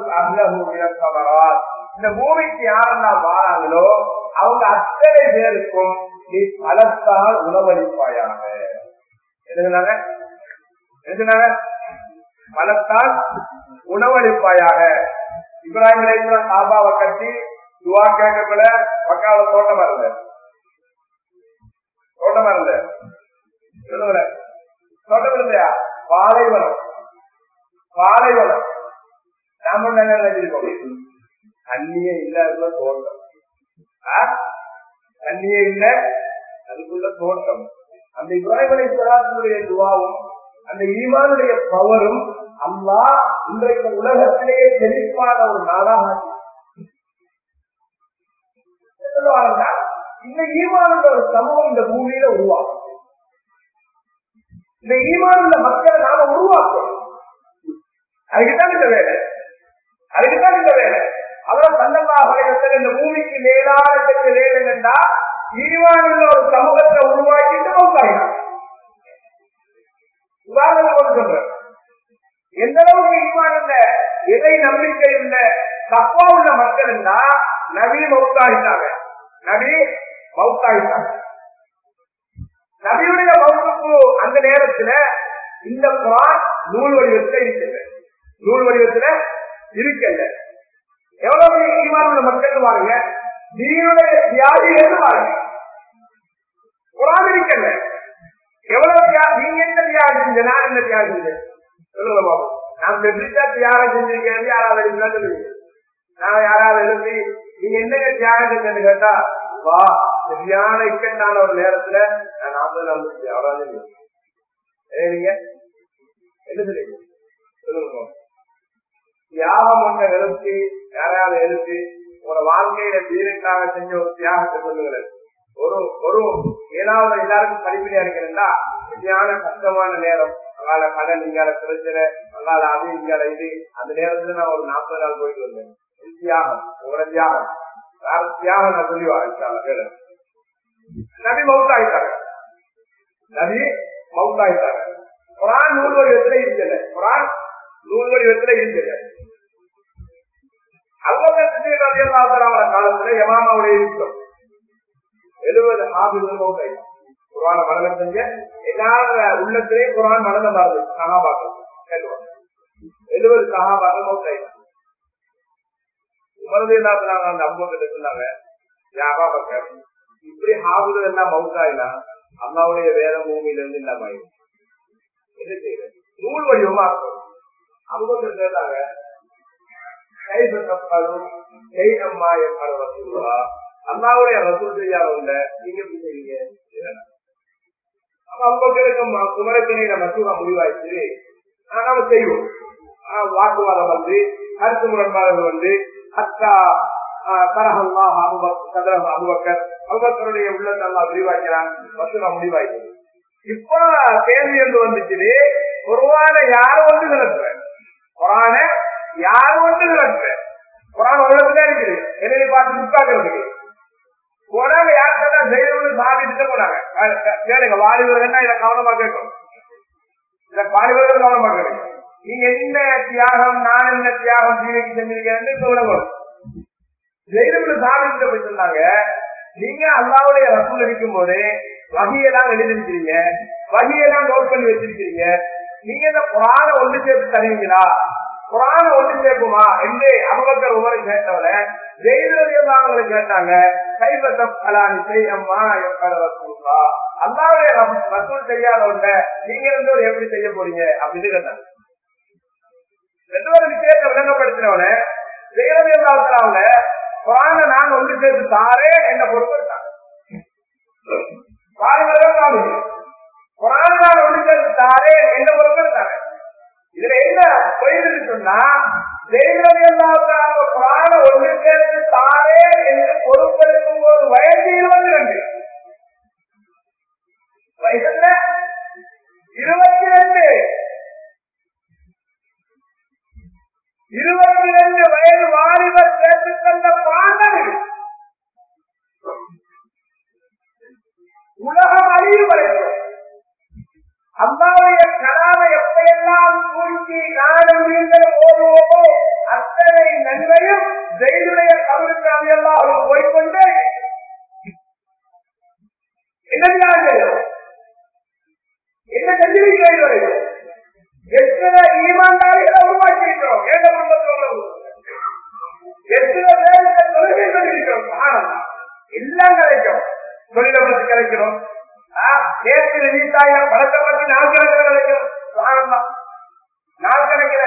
இந்த பூமிக்கு யாரெல்லாம் வாராங்களோ அவங்க அத்தனை பேருக்கும் நீ பலத்தால் உணவளிப்பாயாக எதுனாங்க எதுனாங்க பலத்தால் உணவளிப்பாயாக இப்ராஹிம் அலைஹிஸ்ஸலாம் சாபாவை கட்டி துவா கேட்கக்குள்ள பக்கால தோட்டம் இருந்த தோட்டம் இருந்த சொல்லுங்க தோட்டம் இருந்தையா பாலைவனம் பாலைவனம் நாம நினைச்சிருக்கோம் தண்ணியே இல்லாத தோட்டம் தண்ணியே இல்ல அதுக்குள்ள தோட்டம் அந்த இப்ராஹிம் அலைஹிஸ்ஸலாத்தினுடைய துவாவும் அந்த ஈமானுடைய பவரும் அல்லா இன்றைக்கு உலகத்திலேயே செழிப்பான ஒரு நாடாக சொல்லுவாங்க இந்த ஈமானுடைய ஒரு சமூகம் இந்த பூமியில உருவாக்கும் இந்த ஈமானுள்ள மக்களை நாம உருவாக்கணும் அதுக்குதான் இந்த வேலை அதுக்குதான் இந்த வேலை அதான் சந்தமா படையத்தில் இந்த பூமிக்கு மேலான பெற்ற வேலை என்னண்டா ஈமானுள்ள ஒரு சமூகத்தை உருவாக்கிட்டு நோக்காயினாங்க உதாரணம் சொல்றேன் எந்த அளவுக்கு ஈமான் இல்ல இறை நம்பிக்கை இல்ல தப்பா உள்ள மக்கள் இருந்தா நபி மவுத்தாயிட்டாங்க நபி மவுத்தாயிட்டாங்க நபியுடைய மவுத்துக்கு அந்த நேரத்துல இந்த குரான் நூல் வடிவத்துல இருக்கல நூல் வடிவத்துல இருக்கல எவ்வளவு ஈமான் உள்ள மக்கள் பாருங்க நீருடைய தியாகிகள் பாருங்க குரான் இருக்கல எவ்வளவு தியா- நீங்க என்ன தியாகம் செஞ்ச நான் என்ன தியாகம் செஞ்சேன் சொல்லுங்க பாபு நான் பெருசா தியாகம் செஞ்சிருக்கேன் யாராவது எழுதினா சொல்லுவீங்க நான் யாராவது எழுதி நீங்க என்னங்க தியாகம் செஞ்சேன்னு கேட்டா வா சரியான இக்கட்டான ஒரு நேரத்துல நான் நாற்பது நாள் அவ்வளவு நீங்க என்ன சொல்லுங்க சொல்லுங்க பாபு. தியாகம் ஒன்றை எழுப்பி யாராவது எழுப்பி உங்களோட வாழ்க்கையில தீரக்காக செஞ்ச ஒரு தியாகத்தை சொல்லுங்களேன் ஒரு ஒரு ஏழாவது எல்லாருக்கும் படிப்படியா இருக்கிறா சரியான கஷ்டமான நேரம் அங்கால கடன் இங்கால பிரச்சனை அங்கால அது இங்கால இது அந்த நேரத்துல நான் ஒரு நாற்பது நாள் போயிட்டு வந்தேன் இது தியாகம் உங்களோட தியாகம் தியாக சொல்லி வாங்க நபி மவுத்தாயிட்டாங்க நபி மவுத்தாயிட்டாங்க குரான் நூல் வடிவத்துல இருக்கல குரான் நூல் வடிவத்துல இருக்கல அவங்கள காலத்துல யமாமாவுடைய இருக்கும் எழுபது ஆபிகள் மவுத்தாயிட்டாங்க குரான மரணம் செஞ்ச எல்லார உள்ளத்திலே குரான் மரணம் வருது சகாபாக்கள் எழுபது சகாபாக்கள் மவுத்தாயிட்டாங்க உமரதேதாத்துல அந்த அம்புகிட்ட சொன்னாங்க யாபாபக்கர் இப்படி ஹாபுகள் எல்லாம் மவுத்தாயினா அம்மாவுடைய வேற பூமியில இருந்து இல்லாம என்ன செய்யுது நூல் வடிவமா இருக்கும் அவங்க கேட்டாங்க அம்மா என் ரசூலா அம்மாவுடைய ரசூல் செய்யாத நீங்க எப்படி செய்வீங்க அப்ப அவங்க குமரத்தினை மசூரா முடிவாயிடுச்சு நாம செய்வோம் வாக்குவாதம் வந்து கருத்து முரண்பாடுகள் வந்து அத்தா கரஹல்லா அபுபக்கர் அபுபக்கருடைய உள்ளத்தை எல்லாம் விரிவாக்கிறான் மசூரா முடிவாயிடுச்சு இப்ப கேள்வி என்று வந்துச்சு குரான யாரு வந்து கிடக்குற குரான யாரு வந்து கிடக்குற குரான் உலகத்துல இருக்குது என்னை பார்த்து புக்காக்குறதுக்கு போனாங்க யாருக்கெல்லாம் செய்யணும்னு சாதிச்சுட்டு போனாங்க கேளுங்க வாலிபர்கள் இதை கவனமா கேட்கணும் இத வாலிபர்கள் கவனமா கேட்கணும் நீங்க என்ன தியாகம் நான் என்ன தியாகம் ஜீவிக்கு செஞ்சிருக்கேன்னு சொல்லணும் ஜெயிலுக்கு சாதிச்சுட்டு போய் சொன்னாங்க நீங்க அல்லாவுடைய ரசூல் இருக்கும் போது வகையெல்லாம் எழுதிருக்கிறீங்க வகையெல்லாம் நோட் பண்ணி வச்சிருக்கிறீங்க நீங்க இந்த குரான ஒன்று சேர்த்து தருவீங்களா குரான ஒன்று சேர்க்குமா என்று அபகத்தர் உமரை கேட்டவர ஜெயிலவங்களை கேட்டாங்க கைவசம் அலானி செய்யம்மா எப்பட ரசூலா அல்லாவுடைய ரசூல் செய்யாத ஒன்றை நீங்க இருந்து ஒரு எப்படி செய்ய போறீங்க அப்படின்னு கேட்டாங்க ரெண்டாவது விஷயத்தை விளங்கப்படுத்தினவன ஜெயிலவியலாவுல குரான நான் ஒன்று சேர்த்து தாரே என்ன பொறுப்பெடுத்தாங்க பாருங்க குரான நான் ஒன்று சேர்த்து தாரே என்ன பொறுப்பெடுத்தாங்க இதுல என்ன போயிருந்து சொன்னா குரான ஒன்று சேர்த்து தாரே என்று பொறுப்பெடுக்கும் போது வயசு இருபத்தி ரெண்டு வயசுல இருபத்தி ரெண்டு இருபத்தி ரெண்டு வயது வாலிபர் சேர்த்து தந்த பாண்டது உலகம் அழிவு வரைக்கும் அம்மாவுடைய கலாமை எப்பையெல்லாம் தூக்கி நானும் நீங்கள் ஓடுவோமோ அத்தனை நன்மையும் ஜெயிலுடைய கவலுக்கு அவையெல்லாம் போய்கொண்டு என்ன என்ன செஞ்சிருக்கிறீர்கள் எத்தனை ஈமான்தாரிகளை உருவாக்கியிருக்கிறோம் ஏக குடும்பத்தில் எத்தனை பேருக்கு தொழுகை பண்ணிருக்கிறோம் எல்லாம் கிடைக்கும் தொழிலை பற்றி கிடைக்கிறோம் நேற்று வீட்டாய பழத்தை பற்றி நாள் கணக்கில் கிடைக்கிறோம் நாள் கணக்கில்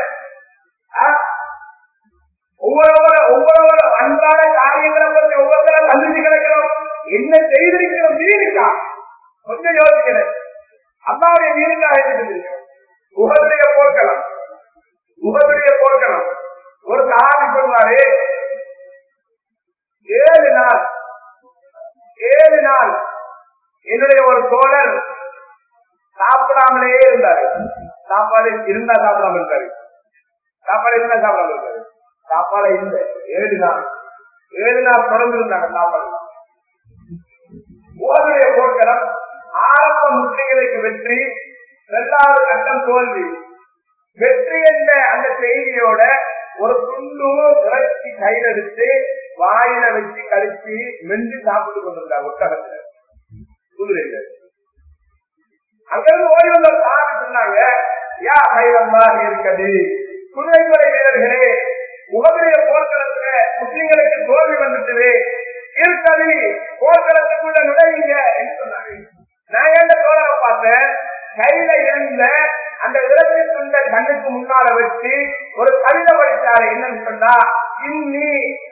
ஒவ்வொரு ஒவ்வொரு அன்றாட காரியங்களை பற்றி ஒவ்வொருத்தர சந்திச்சு கிடைக்கிறோம் என்ன செய்திருக்கிறோம் வீணுக்கா கொஞ்சம் யோசிக்கிறேன் அம்மாவுடைய வீணுக்காக என்ன உகதுடைய போர்க்களம் உகதுடைய போர்க்களம் ஒரு சகாபி சொல்வாரு ஏழு நாள் ஏழு நாள் என்னுடைய ஒரு தோழர் சாப்பிடாமலே இருந்தாரு சாப்பாடு இருந்தா சாப்பிடாம இருக்காரு சாப்பாடு இருந்தா சாப்பிடாம இருக்காரு சாப்பாடு இல்லை ஏழு நாள் ஏழு நாள் தொடர்ந்து இருந்தாங்க சாப்பாடு ஓதுடைய போர்க்களம் ஆரம்ப முஸ்லிம்களுக்கு வெற்றி இரண்டாவது கட்டம் தோல்வி வெற்றி என்ற அந்த செய்தியோட ஒரு துண்டு இறைச்சி கையில் எடுத்து வாயில வச்சு கழிச்சு மென்று சாப்பிட்டு கொண்டிருந்தாங்க ஒட்டகத்துல குதிரையில அங்கிருந்து ஓடி வந்த சாமி சொன்னாங்க யா கைவந்தாக இருக்கது குதிரைப்படை வீரர்களே உகவுடைய போர்க்களத்துல முஸ்லிம்களுக்கு தோல்வி வந்துட்டது இருக்கது போர்க்களத்துக்குள்ள நுழைவீங்க என்று சொன்னாங்க நான் எந்த தோழரை பார்த்தேன் கையில இருந்த அந்த இலக்கு துண்ட கண்ணுக்கு முன்னால வச்சு ஒரு கவிதை படிச்சாரு என்னன்னு சொன்னா இன்னி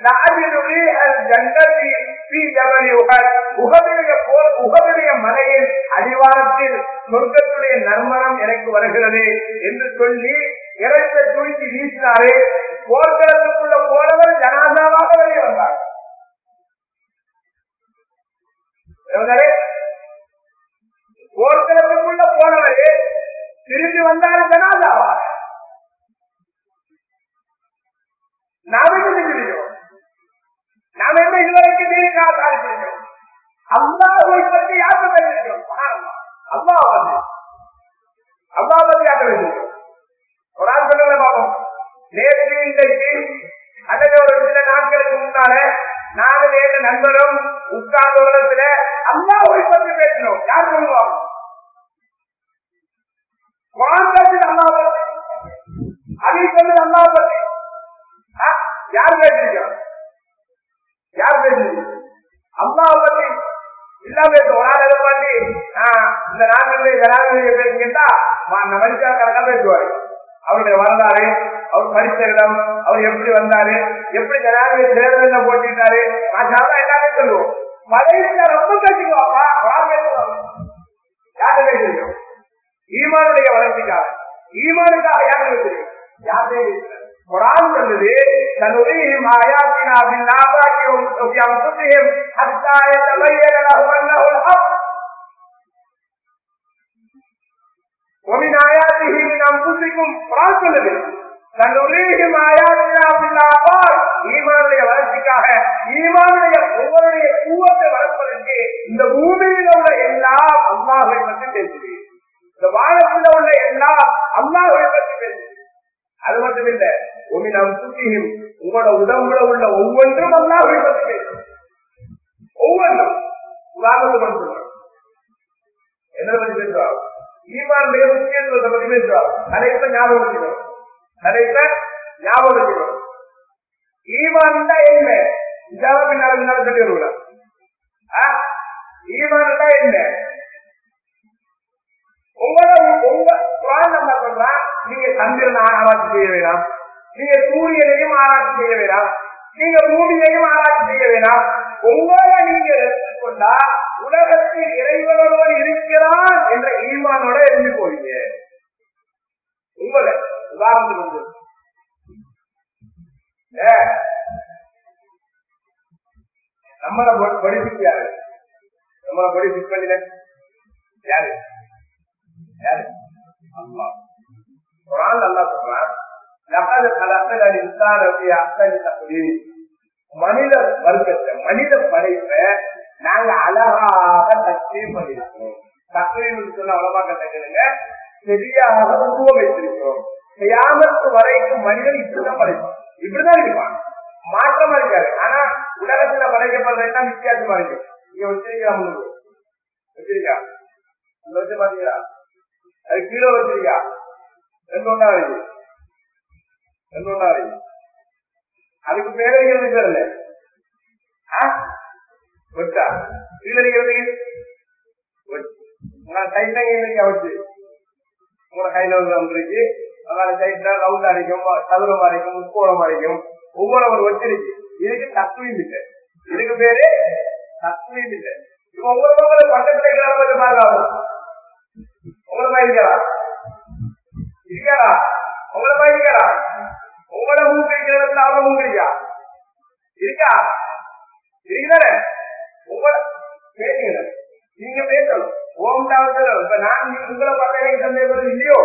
உகவுடைய மலையின் அடிவாரத்தில் சொர்க்கத்துடைய நர்மணம் எனக்கு வருகிறது என்று சொல்லி இறந்த தூக்கி வீசினாரு போர்க்களத்துக்குள்ள போனவர் ஜனாதாவாக வெளியே வந்தார் போர்க்களத்துக்குள்ள போனவரே திரும்பி வந்தாரு ஜனாதாவா நாம என்ன செஞ்சிருக்கோம் நாம என்ன இதுவரை பற்றி நீருக்காக சாதிச்சிருக்கிறோம் அல்லாவை பற்றி யாருக்கு பேசிருக்கிறோம் அல்லாவை பற்றி அல்லாவை பற்றி யாருக்கு பேசிருக்கிறோம் ஒரு ஆள் சொல்லுங்க பாப்போம் நேற்று இன்றைக்கு அல்லது ஒரு சில நாட்களுக்கு முன்னால நானும் எங்க நண்பரும் உட்கார்ந்த உலகத்துல அல்லாவை பற்றி பேசினோம் யார் சொல்லுவாங்க குழந்தைக்கு அல்லாவை பற்றி அதை சொல்லு அல்லாவை பற்றி ஆ? யார் பேசுறீங்க யார் பேசுறீங்க அல்லாவை பற்றி இல்லாம பேச ஒரு ஆள் எதிர்பார்த்து இந்த நாட்டில் ஜனாதிபதியை பேசுகிட்டா மனுஷாக்காரங்க பேசுவாரு அவருடைய வரலாறு அவர் படித்த இடம் அவர் எப்படி வந்தாரு எப்படி ஜனாதிபதி தேர்தலில் போட்டிட்டாரு நான் எல்லாமே சொல்லுவோம் மலேசியா ரொம்ப கட்சிக்குவாப்பா யாரு பேசுறீங்க ஈமானுடைய வளர்ச்சிக்காக ஈமானுக்காக யாரு பேசுறீங்க யாரே குரான் சொல்லுது سنريهم آياتنا بالآفاق وفي أنفسهم حتى يتبين لهم أنه الحق ومن آياته من أنفسكم قرآن சொல்லுது سنريهم آياتنا بالآفاق ஈமானுடைய வளர்ச்சிக்காக ஈமானுடைய உங்களுடைய கூவத்தை வளர்ப்பதற்கு இந்த பூமியில் உள்ள எல்லாம் அல்லாஹை பற்றி பேசுது இந்த வானத்தில் உள்ள எல்லாம் அல்லாஹை பற்றி பேசுது அது மட்டும் இல்ல உமினம் சுத்தியும் உங்களோட உடம்புல உள்ள ஒவ்வொன்றும் அல்லாஹை பற்றி பேசும் ஒவ்வொன்றும் உதாரணத்துக்கு சொல்றோம் என்ன பற்றி பேசுவார் ஈமானுடைய முக்கியத்துவத்தை பற்றி பேசுவார் தலைப்ப ஞாபகம் வச்சுக்கணும் தலைப்ப ஞாபகம் வச்சுக்கணும் ஈமான் தான் என்ன இதால பின்னால பின்னால சொல்லி வருவாங்க ஈமான் தான் என்ன உங்களோட உங்க குரான் நம்ம சொல்றா நீங்க சந்திரன் ஆராய்ச்சி செய்ய வேணாம் நீங்க சூரியனையும் ஆராய்ச்சி செய்ய வேணாம் நீங்க பூமியையும் ஆராய்ச்சி செய்ய வேணாம் உங்களை நீங்க எடுத்துக்கொண்டா உலகத்தில் இறைவனோடு இருக்கிறான் என்ற ஈமானோட இருந்து போறீங்க உங்களை உதாரணத்துக்கு நம்மளை படிப்பு யாரு நம்மளை படிப்பு பண்ணல யாரு யாரு அல்லா குரான் அல்லா சொல்றான் லகது கலக்கல் இன்சான அத்தனை தகுதி மனித வர்க்கத்தை மனித படைப்பை நாங்க அழகாக தக்ரீம் பண்ணிருக்கிறோம் தக்ரீம் சொன்ன அவ்வளவாக தக்கணுங்க சரியாக உருவம் வைத்திருக்கிறோம் செய்யாமத்து வரைக்கும் மனிதன் இப்படிதான் படைப்பான் இப்படிதான் இருப்பான் மாற்றமா இருக்காரு ஆனா உலகத்துல படைக்கப்படுறதுதான் வித்தியாசமா இருக்கு நீங்க வச்சிருக்கா முன்னு வச்சிருக்கா வச்சு பாத்தீங்களா அது கீழே வச்சிருக்கா ரெண்டு ஒன்றா இருக்கு ரெண்டு ஒன்றா இருக்கு அதுக்கு பேரடிக்கிறது பேர் இல்ல வச்சா கீழே அடிக்கிறதுக்கு உங்களை கைத்தங்க இன்னைக்கு வச்சு உங்களை கையில வந்துருக்கு அதனால கைட்ல ரவுண்ட் அடிக்கும் சதுரம் அடிக்கும் முக்கோணம் அடிக்கும் ஒவ்வொரு ஒரு வச்சிருக்கு இதுக்கு தத்துவம் இல்லை இதுக்கு பேரு தத்துவம் இல்லை ஒவ்வொரு பக்கத்துல இருக்கிற பாருங்க உங்களை பயணிக்கிறா இருக்காரா உங்களை பயணிக்கிறா உங்களை மூக்கிருக்கிறதுல அவங்க மூக்கிரியா இருக்கா இருக்குதானே உங்களை பேசுங்க நீங்க பேசணும் ஓம் டாவத்தில் இப்ப நான் உங்களை பார்த்தா எனக்கு சந்தேகம் இல்லையோ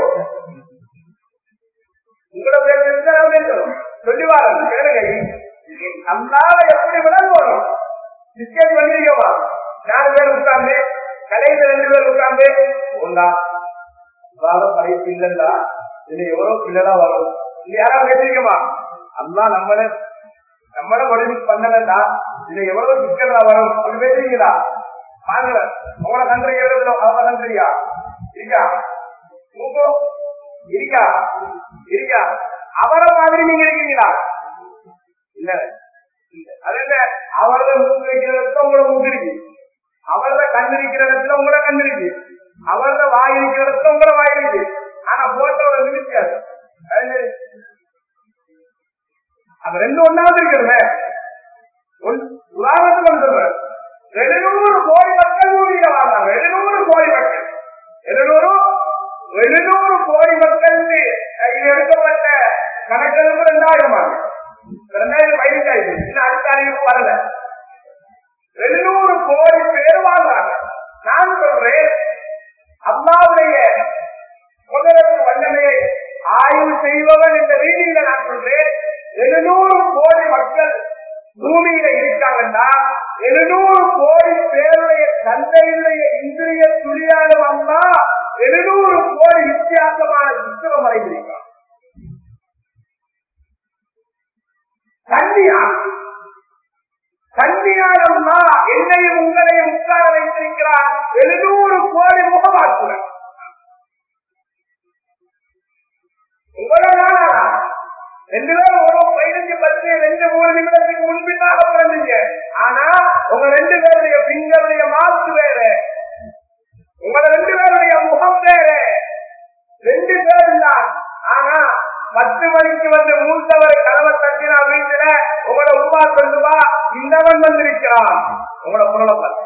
உங்களை பேசுறது நான் பேசணும் சொல்லி வாரம் கேளுங்க அல்லாத எப்படி விளங்கணும் டிஸ்கஸ் பண்ணிருக்கோமா நாலு பேர் உட்கார்ந்து கடையில ரெண்டு பேர் உட்கார்ந்து ஒன்றா அல்லாத படைப்பு இல்லைன்னா இதுல எவ்வளவு பிள்ளை வரும் இது யாராவது பேசிருக்கமா அல்லா நம்மள நம்மள உடனே பண்ணலன்னா இதுல எவ்வளவு சிக்கலா வரும் அப்படி பேசுறீங்களா வாங்கல உங்களோட கண்ட்ரி எழுதுல அவங்க கண்ட்ரியா இருக்கா மூக்கோ இருக்கா இருக்கா அவரை மாதிரி நீங்க இருக்கீங்களா இல்ல அது என்ன அவரத மூக்கு வைக்கிற இடத்துல உங்களோட மூக்கு இருக்கு அவரத கண் இருக்கிற இடத்துல உங்களோட கண் இருக்கு அவரத வாய் இருக்கிற இடத்துல உங்களோட வாய் இருக்கு ஆனா போட்டோ ரெண்டு வித்தியாசம் அது ரெண்டு ஒன்னாவது இருக்கிறது உதாரணத்துக்கு சொல்றேன் எழுநூறு கோடி மக்கள் பூமியில வாழ்றாங்க எழுநூறு கோடி மக்கள் எழுநூறு எழுநூறு கோடி மக்கள் எடுக்கப்பட்ட கணக்கெடுப்பு ரெண்டாயிரம் ரெண்டாயிரம் பதினஞ்சு ஆயிடுச்சு இன்னும் அடுத்த அறிவிப்பு வரல எழுநூறு கோடி பேர் வாழ்றாங்க நான் சொல்றேன் அல்லாவுடைய முதலத்து வல்லமையை ஆய்வு செய்வதன் என்ற ரீதியில நான் சொல்றேன் எழுநூறு கோடி மக்கள் பூமியில இருக்காங்கன்னா துளியாலும் அம்மா எழுநூறு கோடி வித்தியாசமான புத்தகம் வரைந்திருக்கிறார் கன்னியா கன்னியானம்மா என்னையும் உங்களையும் உட்கார வைத்திருக்கிறார் எழுநூறு கோடி முகமாக்குறேன் உங்களோட ரெண்டு பேரும் ஒரு பதினஞ்சு பத்து ரெண்டு மூணு நிமிடத்துக்கு முன்பின்னாக பிறந்தீங்க ஆனா உங்க ரெண்டு பேருடைய பிங்களுடைய மாசு வேற உங்கள ரெண்டு பேருடைய முகம் வேற ரெண்டு பேரும் தான் ஆனா பத்து மணிக்கு வந்து மூத்தவர் கதவை தட்டினா வீட்டுல உங்களோட உமா சொல்லுவா இந்தவன் வந்திருக்கிறான் உங்களோட குரலை பார்த்து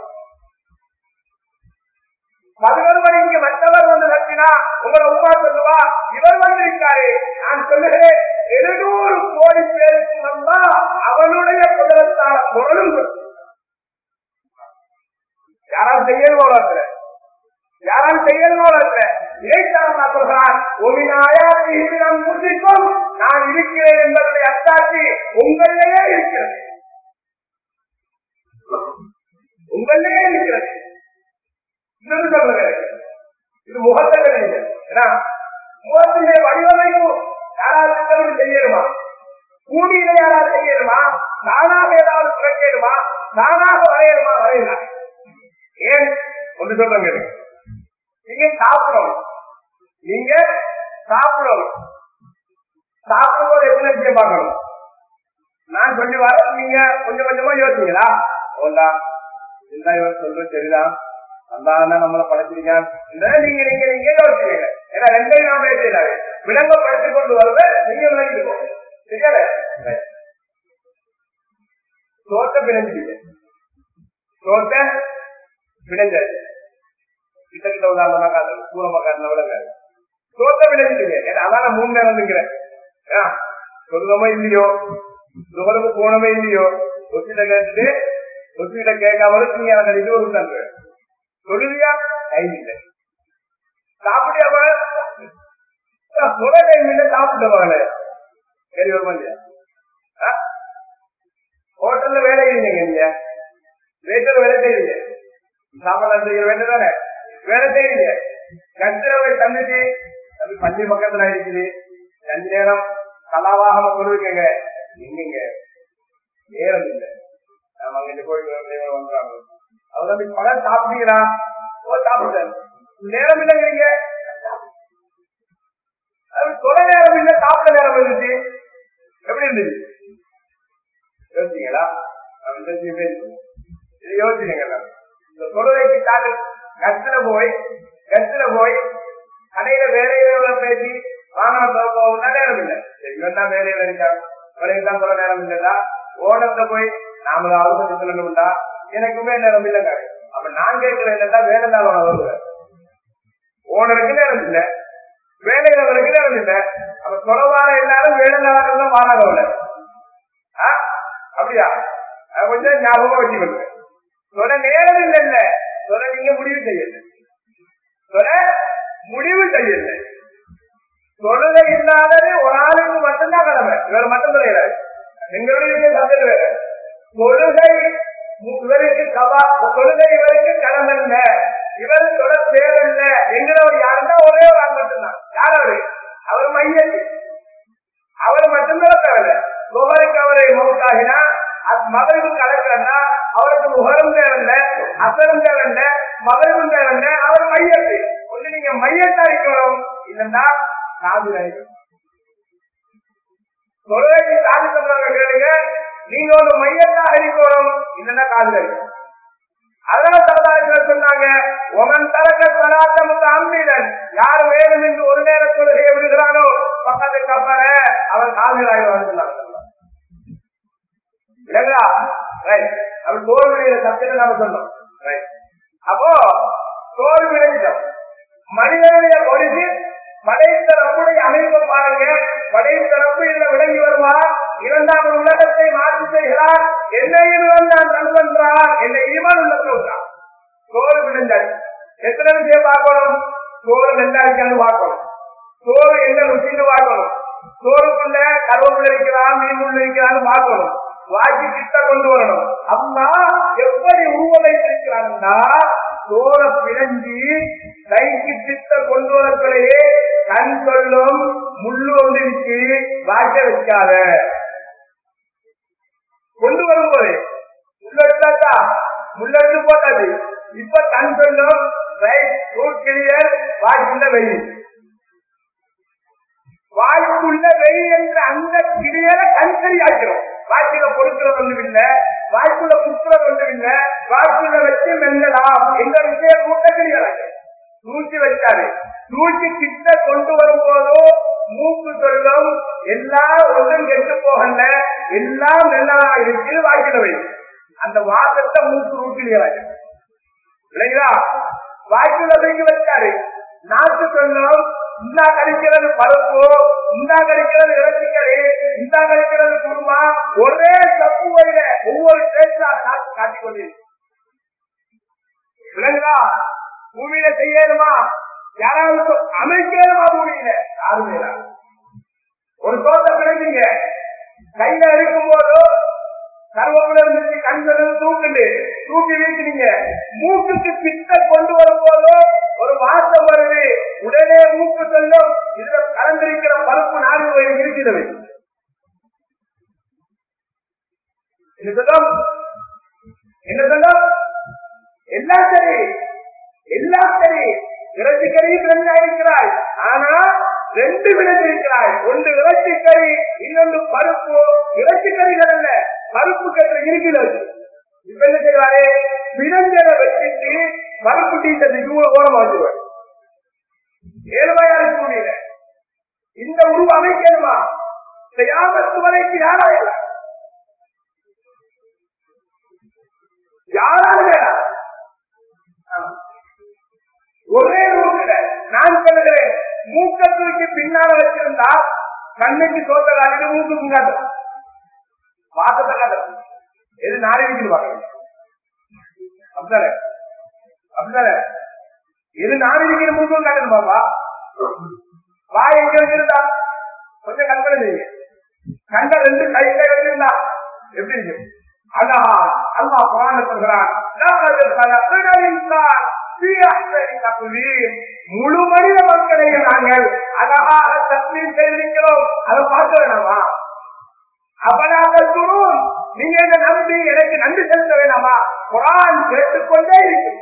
பதினொரு மணிக்கு மற்றவர் வந்து தட்டினா உங்களை உமா சொல்லுவா இவர் வந்திருக்காரு நான் சொல்லுகிறேன் எழுநூறு கோடி பேருக்கு வந்தா அவனுடைய குதிரத்தான குரலும் யாரால் செய்யணும் யாரால் செய்யணும் இதைத்தான் நான் சொல்கிறான் ஒமினாயாத்திரம் முசிக்கும் நான் இருக்கிறேன் என்பதனுடைய அத்தாட்சி உங்களிலேயே இருக்கிறது உங்களிலேயே இருக்கிறது இன்னொரு சொல்லுகிறேன் இது முகத்தங்கள் இல்லை ஏன்னா முகத்திலே வடிவமைப்பு யாராவது செய்யணுமா கூடியில யாராவது செய்யணுமா தானாக ஏதாவது பிறக்கணுமா தானாக வரையணுமா வரையலாம் ஏன் ஒன்று சொல்லுங்க நீங்க சாப்பிடணும் நீங்க சாப்பிடணும் சாப்பிடும்போது எத்தனை விஷயம் பார்க்கணும் நான் சொல்லி வர நீங்க கொஞ்சம் கொஞ்சமா யோசிங்களா ஓண்டா இந்த இவர் சொல்றது சரிதான் அந்தான நம்மளை படைச்சிருக்கான் நீங்க நீங்க நீங்க யோசிக்கிறீங்க ஏன்னா ரெண்டையும் நாம ஏற்றினாரு விளங்கப்படுத்திக் கொண்டு வருவது நீங்க விளங்கிட்டு சரியால தோட்ட பிணைஞ்சிட்டீங்க தோட்ட பிணைஞ்சாச்சு கிட்ட கிட்ட உதாரணமா காட்டுறது தூரமா காட்டின விட தோட்ட பிணைஞ்சிட்டீங்க ஏன்னா அதான் மூணு நேரம் இருக்கிறேன் சொல்லுவமோ இல்லையோ நுகர்வு போனமே இல்லையோ ஒத்திட்ட கேட்டுட்டு ஒத்திட்ட கேட்காம நீங்க எனக்கு இது ஒரு தங்க சொல்லுவியா டைம் இல்லை சாப்பிட்டியா முறை டைம் இல்லை சாப்பிட்ட மகளே சரி வருமா இல்லையா ஹோட்டல்ல வேலை இல்லைங்க நீங்க வேட்டர் வேலை செய்யுங்க சாப்பாடு செய்யற வேலை தானே வேலை செய்யுங்க கத்திரவை தந்துச்சு அது பள்ளி பக்கத்துல இருக்குது ரெண்டு நேரம் கலாவாக சொல்லிருக்கேங்க எங்கங்க நேரம் இல்லை நாம அங்கிட்டு போய் வந்துறாங்க அவர் தம்பி பழம் சாப்பிட்டீங்களா ஓ சாப்பிட்டேன் நேரம் இல்லைங்கிறீங்க தொலை நேரம் இல்லை சாப்பிட நேரம் இருந்துச்சு எப்படி இருந்துச்சு யோசிச்சீங்களா இது யோசிச்சுங்க இந்த தொழுகைக்கு காட்டு கத்துல போய் கத்துல போய் கடையில வேலையில பேசி வாகனம் போக நேரம் இல்லை இவன் தான் வேலையில இருக்கான் இவனுக்கு தான் சொல்ல நேரம் இல்லைடா ஓனத்தை போய் நாமளும் ஆலோசனை சொல்லணும்டா எனக்குமே நேரம் இல்லைங்க அப்ப நான் கேட்கிறேன் என்னடா வேலை நாள் வருவேன் ஓனருக்கு நேரம் இல்லை வேலைகளுக்கு நேரம் இல்லை அப்ப தொலைவார எல்லாரும் வேலை நாளாக தான் வாராங்க அப்படியா கொஞ்சம் ஞாபகம் வச்சுக்கணும் சொல்ல நேரம் இல்லை இல்ல சொல்ல நீங்க முடிவு செய்யல சொல்ல முடிவு செய்யல தொழுகை இல்லாதது ஒரு ஆளுக்கு மட்டும்தான் கடமை இவர் மட்டும் கிடையாது எங்களுடைய சந்தது வேற தொழுகை இவருக்கு கவா தொழுகை இவருக்கு கடமை இல்ல இவர் தொட தேவையில்லை எங்களோட யாருன்னா ஒரே ஒரு ஆள் மட்டும்தான் யார் அவரு அவர் மையத்து அவர் மட்டும்தான் தேவையில்லை முகருக்கு அவரை மவுத்தாகினா மகளுக்கு கலக்கிறன்னா அவருக்கு முகரும் தேவையில்லை அசரும் தேவையில்லை மகளுக்கும் தேவையில்லை அவர் மையத்து ஒண்ணு நீங்க மையத்தா இருக்கணும் இல்லைன்னா காது அடிக்கும் தொழுகைக்கு காது சொல்றவங்க கேளுங்க நீங்க ஒரு மையத்தாக இருக்கணும் இல்லைன்னா காது அடிக்கும் அதனால சமுதாயத்தில் சொன்னாங்க உமன் தரக்க சனாத்தமுக்கு அம்பீடன் யார் வேணும் என்று ஒரு நேர தொழுகையை விடுகிறானோ பக்கத்து கப்பற அவன் காதலாயிடுவான்னு சொன்னாங்க இல்லைங்களா ரைட் அவர் தோல்வியில சத்தியம் நாம சொன்னோம் ரைட் அப்போ தோல்வி விளைச்சம் மனிதனுடைய ஒழுங்கு படைத்த ரப்புடைய அமைப்பை பாருங்க படைத்த ரப்பு இதுல விளங்கி வருவார் இரண்டாம் உலகத்தை மாற்றி செய்கிறார் என்னையும் நான் நண்பன்றார் என்னை ஈமான் உள்ள சொல்றார் சோறு விளைஞ்சாச்சு எத்தனை விஷயம் பார்க்கணும் சோறு வெந்தாரிக்கான்னு பார்க்கணும் சோறு எங்க ருச்சின்னு பார்க்கணும் சோறுக்குள்ள கருவேப்பில இருக்கிறான் மீன் உள்ள இருக்கிறான்னு பார்க்கணும் வாக்கி கிட்ட கொண்டு வரணும் அம்மா எப்படி உருவமைத்திருக்கிறான்னா தோர பிறஞ்சி கைக்கு பித்த கொண்டு வரக்குள்ளேயே கண் சொல்லும் முள்ளு ஒன்றிச்சு வாக்க வைக்காத கொண்டு வரும்போது முள்ளெடுத்தாச்சா முள்ளெடுத்து போட்டாச்சு இப்ப கண் சொல்லும் கிளியர் வாய்க்குள்ள வெயில் வாய்க்குள்ள வெயில் என்ற அந்த கிளியரை கண் சரியாக்கிறோம் வாய்க்குள்ள பொறுக்கிறது ஒன்றும் இல்ல வாய்க்குள்ள குத்துறது ஒன்றும் இல்ல வாய்க்குள்ள வச்சு மெல்லலாம் என்ற விஷயம் கூட்ட கிளியராக தூக்கி வச்சாரு தூக்கி கிட்ட கொண்டு வரும்போதோ மூக்கு சொல்லும் எல்லாம் ஒன்றும் கெட்டு போகல எல்லாம் நல்லதா இருக்கு வாய்க்குள்ள வை அந்த வாசத்தை மூக்கு ரூட்டிலேயே இல்லைங்களா வாய்க்குள்ள வைக்க வச்சாரு நாட்டு சொல்லும் இந்தா கழிக்கிறது பருப்பு இந்தா கழிக்கிறது இறைச்சிக்கறி இந்தா கழிக்கிறது குருமா ஒரே தப்பு வரையில ஒவ்வொரு டேஸ்டா காட்டிக் கொண்டிருக்கு விளங்குதா பூமியில செய்யணுமா யாராவது அமைக்கணுமா பூமியில யாருமே இல்ல. ஒரு தோட்டம் கிடைக்குங்க கையில இருக்கும் போது கருவப்புல இருந்துச்சு கண்கள் தூக்குண்டு தூக்கி வீசினீங்க மூக்குக்கு பித்த கொண்டு வரும் போதோ ஒரு வாசம் வருது உடனே மூக்கு சொல்லும் இதுல கலந்திருக்கிற பருப்பு நாடு இருக்கிறது என்ன சொல்லும் என்ன சொல்லும் எல்லாம் சரி எல்லாம் சரி இறைச்சிக்கறியும் ரெண்டா இருக்கிறாய் ஆனா ரெண்டு விளைஞ்சிருக்கிறாய் ஒன்று இறைச்சிக்கறி இன்னொன்று பருப்பு இறைச்சிக்கறிகள் அல்ல பருப்பு கற்ற இருக்கிறது இப்ப என்ன செய்வாரு விலஞ்சனை வச்சுட்டு பருப்பு டீச்சர் ஓரம் வாங்குவார் ஏழுமையா இருக்க முடியல இந்த உருவம் அமைக்கணுமா செய்யாமத்து வரைக்கு யாராயலாம் யாராலும் வேணாம் ஒரே ரூட்ல நான் சொல்லுகிறேன் மூக்க தூக்கி பின்னால வச்சிருந்தா கண்ணுக்கு சோத்த காட்டிட்டு மூக்கு காட்டும் வாசத்தை காட்டும் எது நாளை வீட்டு பாருங்க அப்படித்தானே அப்படித்தானே எது நாளை வீட்டு மூக்கும் காட்டணும் பாப்பா வாய் எங்க வச்சிருந்தா கொஞ்சம் கற்பனை செய்யுங்க கண்ட ரெண்டு கை கை வச்சிருந்தா எப்படி இருக்கு அழகா அல்லா புராண சொல்கிறான் முழு மனித மக்களை நாங்கள் அழகாக தஸ்மீன் செய்திருக்கிறோம் அதை பார்க்க வேணாமா அப்பனாக்கள் குரும் நீங்க என்ன நம்பி எனக்கு நன்றி செலுத்த வேணாமா குரான் கேட்டுக்கொண்டே இருக்கு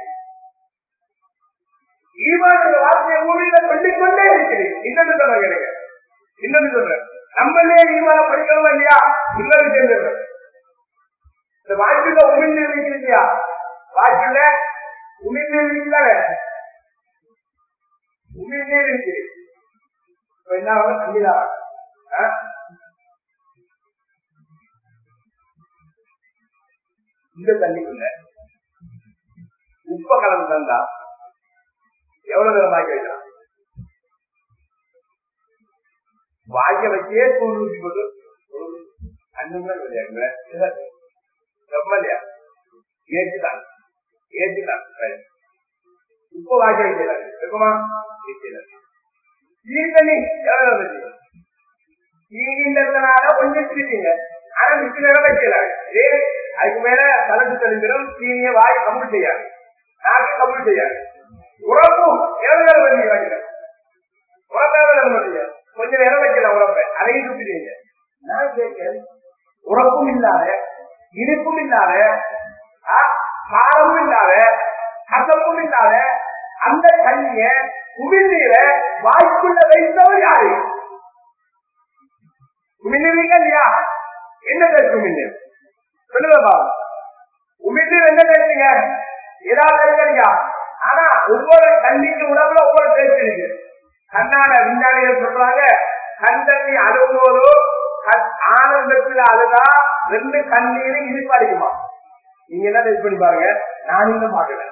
ஈமான் வார்த்தையை ஊழியில சொல்லிக் கொண்டே இருக்கிறேன் இன்னொன்று சொல்லுங்க இன்னொன்று சொல்றேன் நம்மளே ஈமான படிக்கிறோம் இல்லையா இன்னொரு சேர்ந்து இந்த வாய்ப்புல உமிழ்ந்து இருக்கு இல்லையா வாய்ப்புல உமிழ்ந்து இருக்குல்ல உமிழ்ந்து இருக்கு இப்ப என்ன ஆகும் தண்ணிதா இந்த தண்ணிக்குள்ள உப்ப கலந்து தந்தா எவ்வளவு நேரம் வாய்க்க வைக்கலாம் வாய்க்க வச்சே தூள் ஊற்றி போட்டு அண்ணன் விளையாடுங்க ரொம்ப இல்லையா ஏற்றுதான் ஏற்றுதான் உப்பு வாய்க்க வைக்கிறாரு இருக்குமா சீனி தண்ணி எவ்வளவு சீனின்றதுனால கொஞ்சம் சிரிப்பீங்க ஆனா மிச்ச நேரம் வைக்கிறாங்க அதுக்கு மேல கலந்து தெளிஞ்சிடும் சீனிய வாய் கம்பல் செய்யாது நாக்கு கம்பல் செய்யாது உறப்பும் எவ்வளவு நேரம் பண்ணி வைக்கிறேன் உறப்பாக கொஞ்ச நேரம் வைக்கலாம் உறப்பை அதையும் சுத்திடுவீங்க நான் கேட்கிறேன் உறப்பும் இல்லாத இனிப்பும் இல்லாத காரமும் இல்லாத கசப்பும் இல்லாத அந்த தண்ணிய உமிழ்நீர வாய்க்குள்ள வைத்தவர் யாரு உமிழ்நீரீங்க இல்லையா என்ன டேஸ்ட் உமிழ்நீர் சொல்லுங்க பாபு உமிழ்நீர் என்ன டேஸ்டுங்க ஏதாவது டேஸ்டியா ஆனா ஒவ்வொரு தண்ணிக்கு உணவுல ஒவ்வொரு டேஸ்ட் இருக்கு கண்ணாட விஞ்ஞானிகள் சொல்றாங்க கண் தண்ணி அழும்போதோ ஆனந்தத்துல அழுதா ரெண்டு கண்ணீர் இனிப்பு அடிக்குமா நீங்க என்ன டெஸ்ட் பண்ணி பாருங்க நான் இன்னும் பாக்கல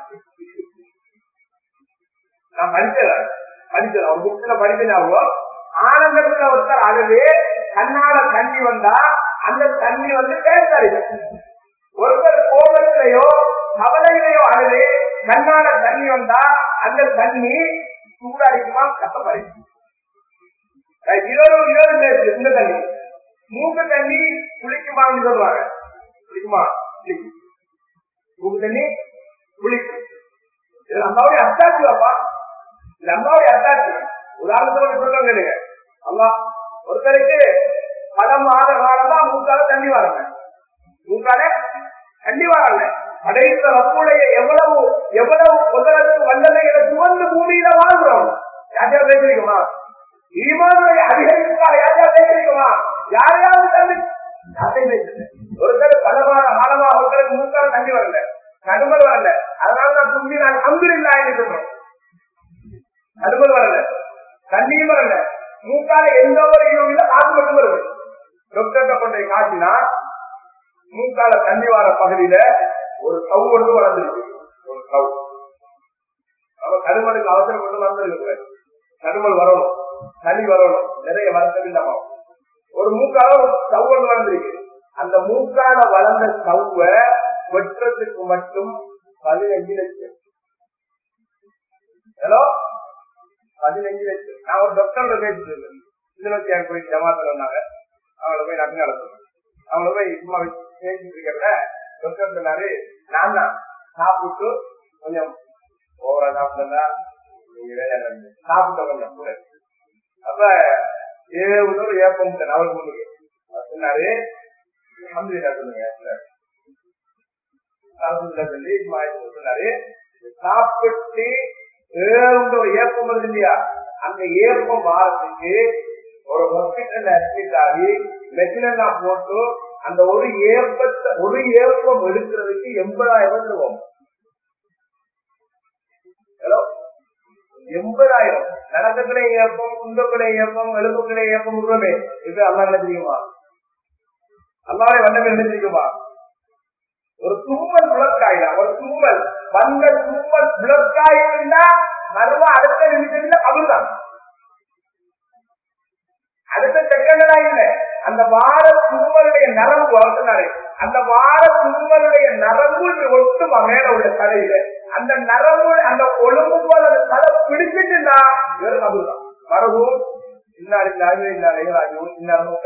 நான் படிச்சேன் படிச்சேன் ஒரு புக்ல படிச்சேனாவோ ஆனந்தத்துல ஒருத்தர் அழுது கண்ணால தண்ணி வந்தா அந்த தண்ணி வந்து டேஸ்ட் அடிக்கும் ஒருத்தர் கோபத்திலேயோ கவலையிலையோ அழுது கண்ணால தண்ணி வந்தா அந்த தண்ணி சூடடிக்குமா கஷ்டப்படிக்கும் இருபது இருபது டேஸ்ட் இந்த தண்ணி மூக்கு தண்ணி குளிக்குமான்னு சொல்லுவாங்க குளிக்குமா குளிக்கும் மூக்கு தண்ணி குளிக்கும் இது அம்மாவுடைய அத்தாட்சி அப்பா இது அம்மாவுடைய அத்தாட்சி உதாரணத்துக்கு சொல்லுங்க கேளுங்க அம்மா ஒருத்தருக்கு பல மாத காலமா மூக்கால தண்ணி வரல மூக்கால தண்ணி வரல படைத்த ரப்புடைய எவ்வளவு எவ்வளவு முதலுக்கு வல்லமைகளை சுமந்து பூமியில வாழ்றோம் யாரையா பேசிருக்குமா ஈமானுடைய அதிகரிப்புக்காக யாரையா பேசிருக்குமா யாரையாவது தந்து யாரையும் பேசல ஒருத்தர் பல மாத காலமா ஒருத்தருக்கு மூக்கால தண்ணி வரல கடுமல் வரல அதனால நான் தும்பி நான் அம்பில்லா என்று சொல்றோம் கடுமல் வரல தண்ணியும் வரல மூக்கால எந்த ஒரு இதுவும் இல்ல காசு மட்டும் வருது டாக்டர்கிட்ட கொண்டு காட்டினா மூக்கால தண்ணி வர பகுதியில ஒரு கவு ஒன்று வளர்ந்துருக்கு ஒரு கவு நம்ம கருமலுக்கு அவசரம் கொண்டு வந்திருக்கு கருமல் வரணும் சளி வரணும் நிறைய வரத்தவில்லாம ஒரு மூக்கால ஒரு கவு ஒன்று வளர்ந்துருக்கு அந்த மூக்கால வளர்ந்த கவுவ வெட்டுறதுக்கு மட்டும் பதினஞ்சு லட்சம் ஹலோ பதினஞ்சு லட்சம் நான் ஒரு டாக்டர் பேசிட்டு இருந்தேன் கிளிநொச்சியாக போய் ஜமாத்துல வந்தாங்க அவங்கள போய் நட்டு நடத்தணும் அவங்கள போய் சும்மா பேசிட்டு இருக்கிறத டாக்டர் சொன்னாரு நான் தான் சாப்பிட்டு கொஞ்சம் ஓவரா சாப்பிட்டா நீங்க வேலை சாப்பிட்ட கொஞ்சம் கூட அப்ப ஏழு ஏப்பம் அவர் சொல்லுங்க சொன்னாரு அஹமதுல்லா சொல்லுங்க சொல்லி சொன்னாரு சாப்பிட்டு ஏழு ஒரு ஏப்பம் வருது இல்லையா அந்த ஏப்பம் வாரத்துக்கு ஒரு ஹாஸ்பிட்டல் அட்மிட் ஆகி மெஷினா போட்டு அந்த ஒரு ஏப்பத்தை ஒரு ஏப்பம் எடுக்கிறதுக்கு எண்பதாயிரம் ரூபாய் ஹலோ எண்பதாயிரம் நடக்கக்கிட ஏப்பம் குந்தக்கிட ஏப்பம் எழுப்புக்கிட ஏப்பம் உருவமே இது அல்லாஹ் தெரியுமா அல்லாவுடைய வண்ணம் என்ன தெரியுமா ஒரு தும்மல் புலக்காயிடா ஒரு தும்மல் வந்த தும்மல் புலக்காயிருந்தா மறுவா அடுத்த நிமிஷத்துல கபுல்தான் அடுத்த செகண்டா இல்ல அந்த வார தும்மலுடைய நரம்பு வளர்த்தினாரு அந்த வார தும்மலுடைய நரம்பு ஒட்டுமா மேல உள்ள தலையில அந்த நரம்பு அந்த ஒழுங்கு போல அந்த தலை பிடிச்சிட்டுனா இவர் கபுல்தான் மரபும் இன்னாரு இல்லாத இன்னாரையும் இன்னாரும்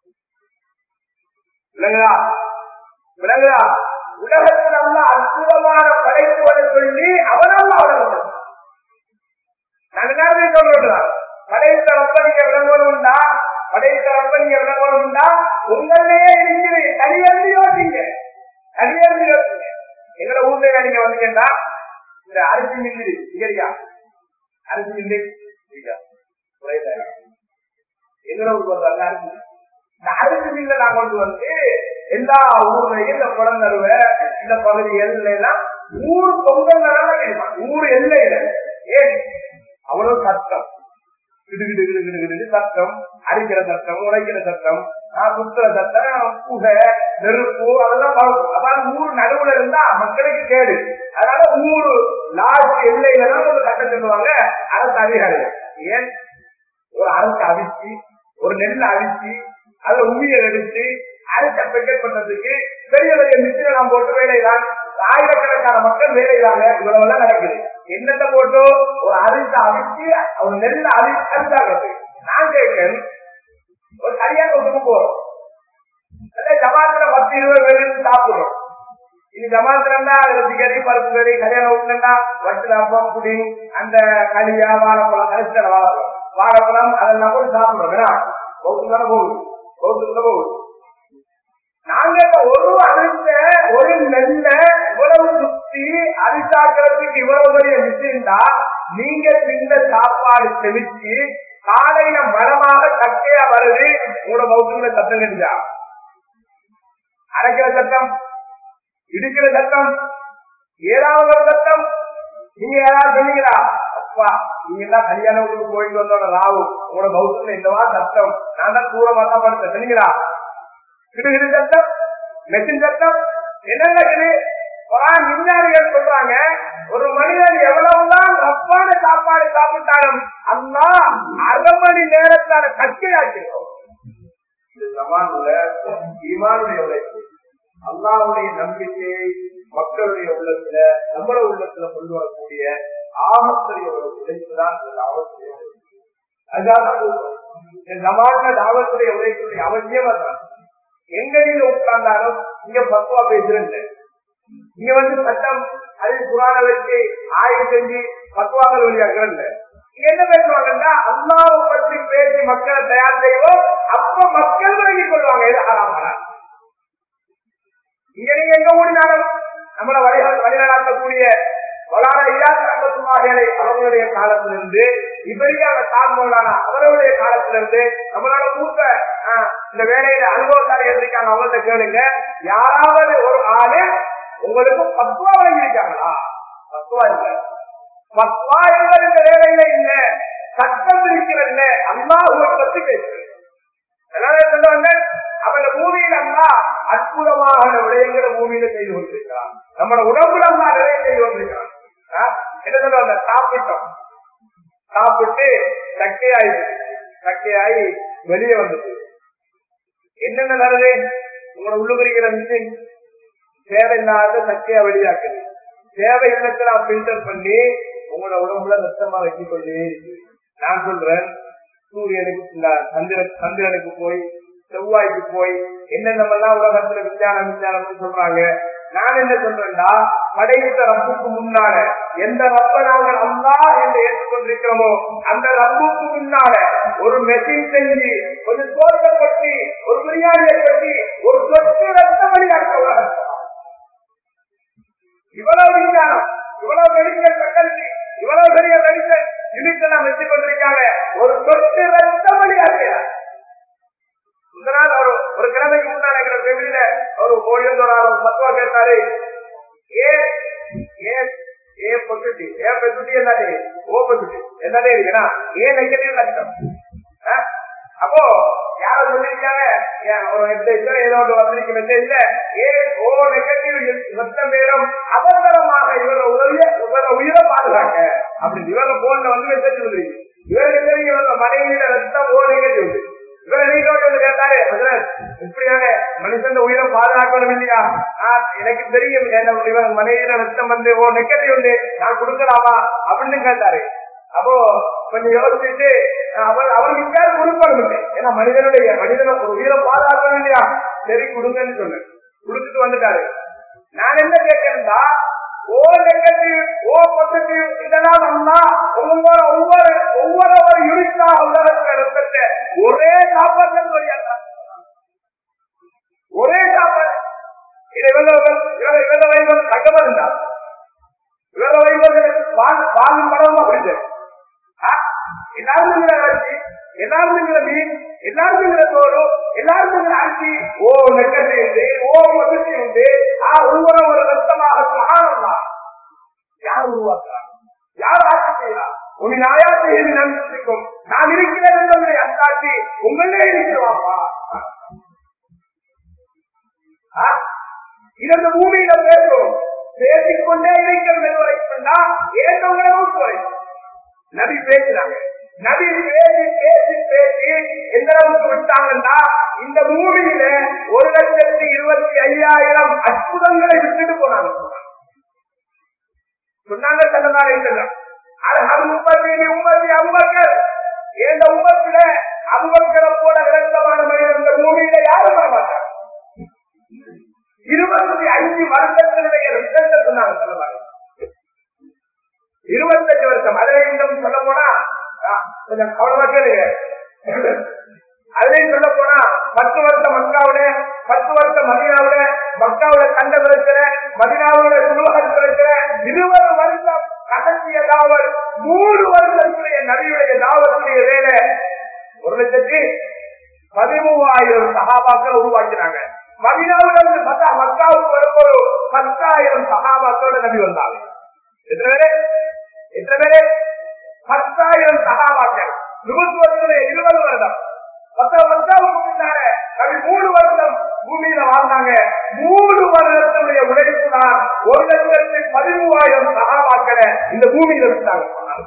விளங்குதா விளங்குதா உலகத்தில் அல்ல அற்புதமான படைப்புகளை சொல்லி அவனால் அவர்கள் நான் என்ன சொல்றேன் படைத்த ரப்ப நீங்க விளங்கணும்டா படைத்த ரப்ப நீங்க விளங்கணும்டா உங்களே இருக்குது தனியருந்து யோசிங்க தனியருந்து யோசிங்க எங்கட ஊர்ல நீங்க வந்தீங்கன்னா இந்த அரிசி மில்லு இல்லையா அரிசி மில்லு எங்கட ஊருக்கு வந்தாங்க அரிசி இந்த அரிசி மில்ல நான் கொண்டு வந்து எல்லா ஊர்லயும் இந்த குழந்தருவ இந்த பகுதி எல்லாம் ஊர் பொங்கல் நடமா கேட்பான் ஊர் எல்லையில ஏன் அவ்வளவு சத்தம் கிடுகிடு கிடு கிடு சத்தம் அடிக்கிற சத்தம் உடைக்கிற சத்தம் குத்துற சத்தம் புகை நெருப்பு அதெல்லாம் வரும் அதான் ஊர் நடுவுல இருந்தா மக்களுக்கு கேடு அதனால ஊர் லாஸ்ட் எல்லையில தான் ஒரு சட்டம் சொல்லுவாங்க அரசு அதிகாரிகள் ஏன் ஒரு அரசு அவிச்சு ஒரு நெல் அவிச்சு அதை உமியை எடுத்து அரசை பெக்கெட் பண்றதுக்கு பெரிய பெரிய மிஷினை நாம் போட்டு வேலைதான் ஆயிரக்கணக்கான மக்கள் வேலையிறாங்க இவ்வளவு எல்லாம் நடக்குது என்னத்தை போட்டு ஒரு அரிசி அவிச்சு ஒரு நெல் அவி அரிசாகிறது நான் கேட்கிறேன் ஒரு சரியான ஒத்துக்கு போறோம் ஜமாத்துல பத்து இருபது பேருக்கு சாப்பிடுறோம் இது ஜமாத்துல இருந்தா இறைச்சி கறி பருப்பு கறி கல்யாணம் விட்டுனா வட்டில அப்பம் குடி அந்த களியா வாழைப்பழம் கரிசன வாழைப்பழம் வாழைப்பழம் அதெல்லாம் கூட சாப்பிடுறோம் ஏன்னா பௌத்துக்கு போகுது பௌத்துக்குள்ள போகுது நாங்க ஒரு அரிச ஒரு நெல்ல இவ்வளவு சுத்தி அரிசாக்கிறதுக்கு இவ்வளவு பெரிய விஷயம்டா நீங்க இந்த சாப்பாடு செமிச்சு காலையில மரமாக கட்டையா வருது உங்களோட மௌத்துக்குள்ள சத்தம் கெடுதா அரைக்கிற சத்தம் இடிக்கிற சத்தம் ஏதாவது ஒரு சத்தம் நீங்க யாராவது சொன்னீங்களா அப்பா நீங்க எல்லாம் கல்யாண வீட்டுக்கு போயிட்டு வந்தோட ராவு உங்களோட மௌத்துல என்னவா சத்தம் நான் தான் தூரமா தான் படுத்தேன் சொன்னீங்களா கிடுகிடு சத்தம் மெஷின் சத்தம் என்னங்க இது விஞ்ஞானிகள் சொல்றாங்க ஒரு மனிதன் எவ்வளவுதான் ரப்பான சாப்பாடு சாப்பிட்டாலும் அல்லா அரை மணி நேரத்தான கட்சியாக்கிறோம் இது சமானுல ஈமானுடைய உழைப்பு அல்லாவுடைய நம்பிக்கையை மக்களுடைய உள்ளத்துல நம்மளோட உள்ளத்துல கொண்டு வரக்கூடிய ஆபத்துடைய ஒரு உழைப்பு தான் இந்த ஆபத்துடைய அதுதான் சமாஜ தாவத்துடைய உழைப்புடைய அவசியம் தான் எங்க நீங்க உட்கார்ந்தாலும் இங்க பத்துவா பேசுறேன் இங்க வந்து சட்டம் அது குரான வச்சு ஆய்வு செஞ்சு பத்துவாங்கள் வழியாக்குறது இங்க என்ன பேசுவாங்கன்னா அல்லாவை பற்றி பேசி மக்களை தயார் செய்வோம் அப்ப மக்கள் விலகிக் கொள்வாங்க இது ஹராம் ஹராம் இங்க நீங்க எங்க ஓடினாலும் நம்மள வழி வழிநடாத்தக்கூடிய வளார இல்லாத அவர்களுடைய காலத்திலிருந்து இப்படியான தாழ்மோலான அவர்களுடைய காலத்திலிருந்து நம்மளோட மூத்த ஆஹ், இந்த வேலையில அனுபவத்தாரி இருக்காங்க அவங்கள்ட்ட கேளுங்க யாராவது ஒரு ஆளு உங்களுக்கு பத்துவா வழங்கியிருக்காங்களா பத்துவா இல்ல பத்துவா என்பது இந்த வேலையில இல்ல சட்டம் இருக்கிறது அல்லாஹுவை பத்தி பேசுறது எல்லாரும் சொல்லுவாங்க அவன் பூமியில அல்லா அற்புதமாக விடயங்களை பூமியில செய்து கொண்டிருக்கிறான் நம்மளோட உடம்புல அல்லா நிறைய செய்து கொண்டிருக்கிறான் ஆ? என்ன சொல்லுவாங்க சாப்பிட்டோம் சாப்பிட்டு சக்கையாயி சக்கையாயி வெளியே வந்தது என்னென்ன வருது உங்களோட உள்ளுக்குறிக்கிற மிஷின் தேவையில்லாத சக்கையா வெளியாக்குது தேவை இல்லத்தெல்லாம் பில்டர் பண்ணி உங்களோட உடம்புல ரத்தமா வைத்துக் கொண்டே இருக்கு நான் சொல்றேன் சூரியனுக்கு இந்த சந்திர சந்திரனுக்கு போய் செவ்வாய்க்கு போய் என்னென்னமெல்லாம் உலகத்துல விஞ்ஞானம் விஞ்ஞானம் சொல்றாங்க நான் என்ன சொல்றேன்டா படைத்த ரப்புக்கு முன்னால எந்த ரப்ப நாங்கள் அல்லா என்று ஏற்றுக்கொண்டிருக்கிறோமோ அந்த ரப்புக்கு முன்னால ஒரு மெஷின் செஞ்சு ஒரு சோத்தை கொட்டி ஒரு பிரியாணியை கொட்டி ஒரு சொட்டு ரத்த வழியாக்க உலகத்தில் இவ்வளவு விஞ்ஞானம் இவ்வளவு மெடிக்கல் ஃபேக்கல்டி இவ்வளவு பெரிய மெடிக்கல் யூனிட் வச்சு கொண்டிருக்காங்க ஒரு சொட்டு ரத்த வழியாக்கிறார் இந்த நாள் ஒரு ஒரு கிழமைக்கு முன்னாடி எங்க ஃபேமிலியில ஒரு கோழியந்தோட மத்துவா கேட்டாரு ஏ ஏ ஏ பொசுட்டி ஏ பெசுட்டி என்னது ஓ பெசுட்டி என்னதே இருக்குன்னா ஏ நெகட்டிவ் லட்சம் ஆ? அப்போ யார சொல்லிருக்காங்க ஏன் ஒரு மெசேஜ் ஏதோ ஒரு வந்திருக்கு மெசேஜ்ல ஏ ஓ நெகட்டிவ் மொத்தம் பேரும் அவசரமாக இவர உதவிய இவர உயிரை பாதுகாக்க அப்படி இவங்க போன்ல வந்து மெசேஜ் வந்துருக்கு இவருக்கு தெரியும் இவங்க மனைவியில ரத்தம் ஓ நெகட்டிவ் இவரை நீங்க வந்து கேட்டாரு ஹசரத், இப்படியான மனுஷன் உயிரை பாதுகாக்கணும் இல்லையா ஆஹ், எனக்கு தெரியும் என்ன இவன் மனைவியில ரத்தம் வந்து ஓ நெகட்டிவ் உண்டு நான் கொடுக்கலாமா அப்படின்னு கேட்டாரு அப்போ கொஞ்சம் யோசிச்சுட்டு அவர் அவருக்கு பேர் கொடுக்கணும் இல்லை ஏன்னா மனிதனுடைய மனிதன ஒரு உயிரை பாதுகாக்கணும் இல்லையா சரி கொடுங்கன்னு சொன்ன கொடுத்துட்டு வந்துட்டாரு நான் என்ன கேட்கிறேன்டா ஓ நெகட்டிவ் ஓ பாசிட்டிவ் இதெல்லாம் நம்ம ஒவ்வொரு ஒவ்வொரு ஒவ்வொரு ஒரு யூனிட்டாக உலகத்தில் இருக்கிற ஒரே சாப்பாடு வழியாக ஒரே சாப்பாடு இது இவங்க இவங்க இவங்க வைபவம் தகவல் இருந்தார் இவங்க வைபவம் வாங்கும் படமா பிடிச்சது எல்லாரும் இருக்கிற அரிசி எல்லாரும் இருக்கிற மீன் எல்லாரும் இருக்கிற தோடு எல்லாரும் இருக்கிற அரிசி ஓ நெக்கட்டி உண்டு ஓ மகிழ்ச்சி உண்டு ஆ ஒவ்வொரு ஒரு ரத்தமாக சுகாரம்தான் யார் உருவாக்குறாங்க யார் ஆட்சி செய்யலாம் உன் நாயார் செய்து நம்பிக்கும் நான் இருக்கிறேன் என்பதை அந்தாட்சி உங்களே இருக்கிறவாப்பா இரண்டு பூமியில பேசும் பேசிக்கொண்டே இருக்கிறது வரைக்கும்டா ஏற்றவங்களை நோக்குவரை நபி பேசுறாங்க நபி பேசி பேசி பேசி எந்த அளவுக்கு விட்டாங்கன்னா இந்த பூமியில ஒரு லட்சத்தி இருபத்தி ஐயாயிரம் அற்புதங்களை விட்டுட்டு போனாங்க சொன்னாங்க சொன்னதாக இருக்கலாம் அது உமதி உமதி அம்பர்கள் இந்த உமத்துல அம்பக்களை போல விளக்கமான மனிதன் இந்த பூமியில யாரும் வர மாட்டாங்க இருபத்தி அஞ்சு வருஷத்தினுடைய ரிசல்ட் சொன்னாங்க சொல்லலாம் இருபத்தஞ்சு வருஷம் அதிலே இன்னும் சொல்ல போனா ஆஹ், கொஞ்சம் கவனமா கேளுங்க அதுலயும் சொல்ல போனா பத்து வருஷம் மக்காவுல பத்து வருஷம் மதினாவுல மக்காவுல கண்ட பிரச்சனை மதினாவுல சுலோகன் பிரச்சனை இருபது வருஷம் கடைசிய தாவல் மூணு வருஷத்துடைய நபியுடைய தாவத்துடைய வேலை ஒரு லட்சத்தி பதிமூவாயிரம் சகாபாக்கள் உருவாக்கினாங்க மதினாவுல இருந்து மக்கா மக்காவுக்கு வரும்போது பத்தாயிரம் சகாபாக்களோட நபி வந்தாங்க எத்தனை பேரு எத்தனை பேரு பத்தாயிரம் சகாபாக்கள் நுகத்துவத்தினுடைய இருபது வருடம் பத்து வருஷத்துக்கு முன்னால நபி மூணு வருஷம் பூமியில வாழ்ந்தாங்க மூணு வருடத்தினுடைய உழைப்பு தான் ஒரு லட்சத்தி பதிமூவாயிரம் சகாபாக்களை இந்த பூமியில இருந்தாங்க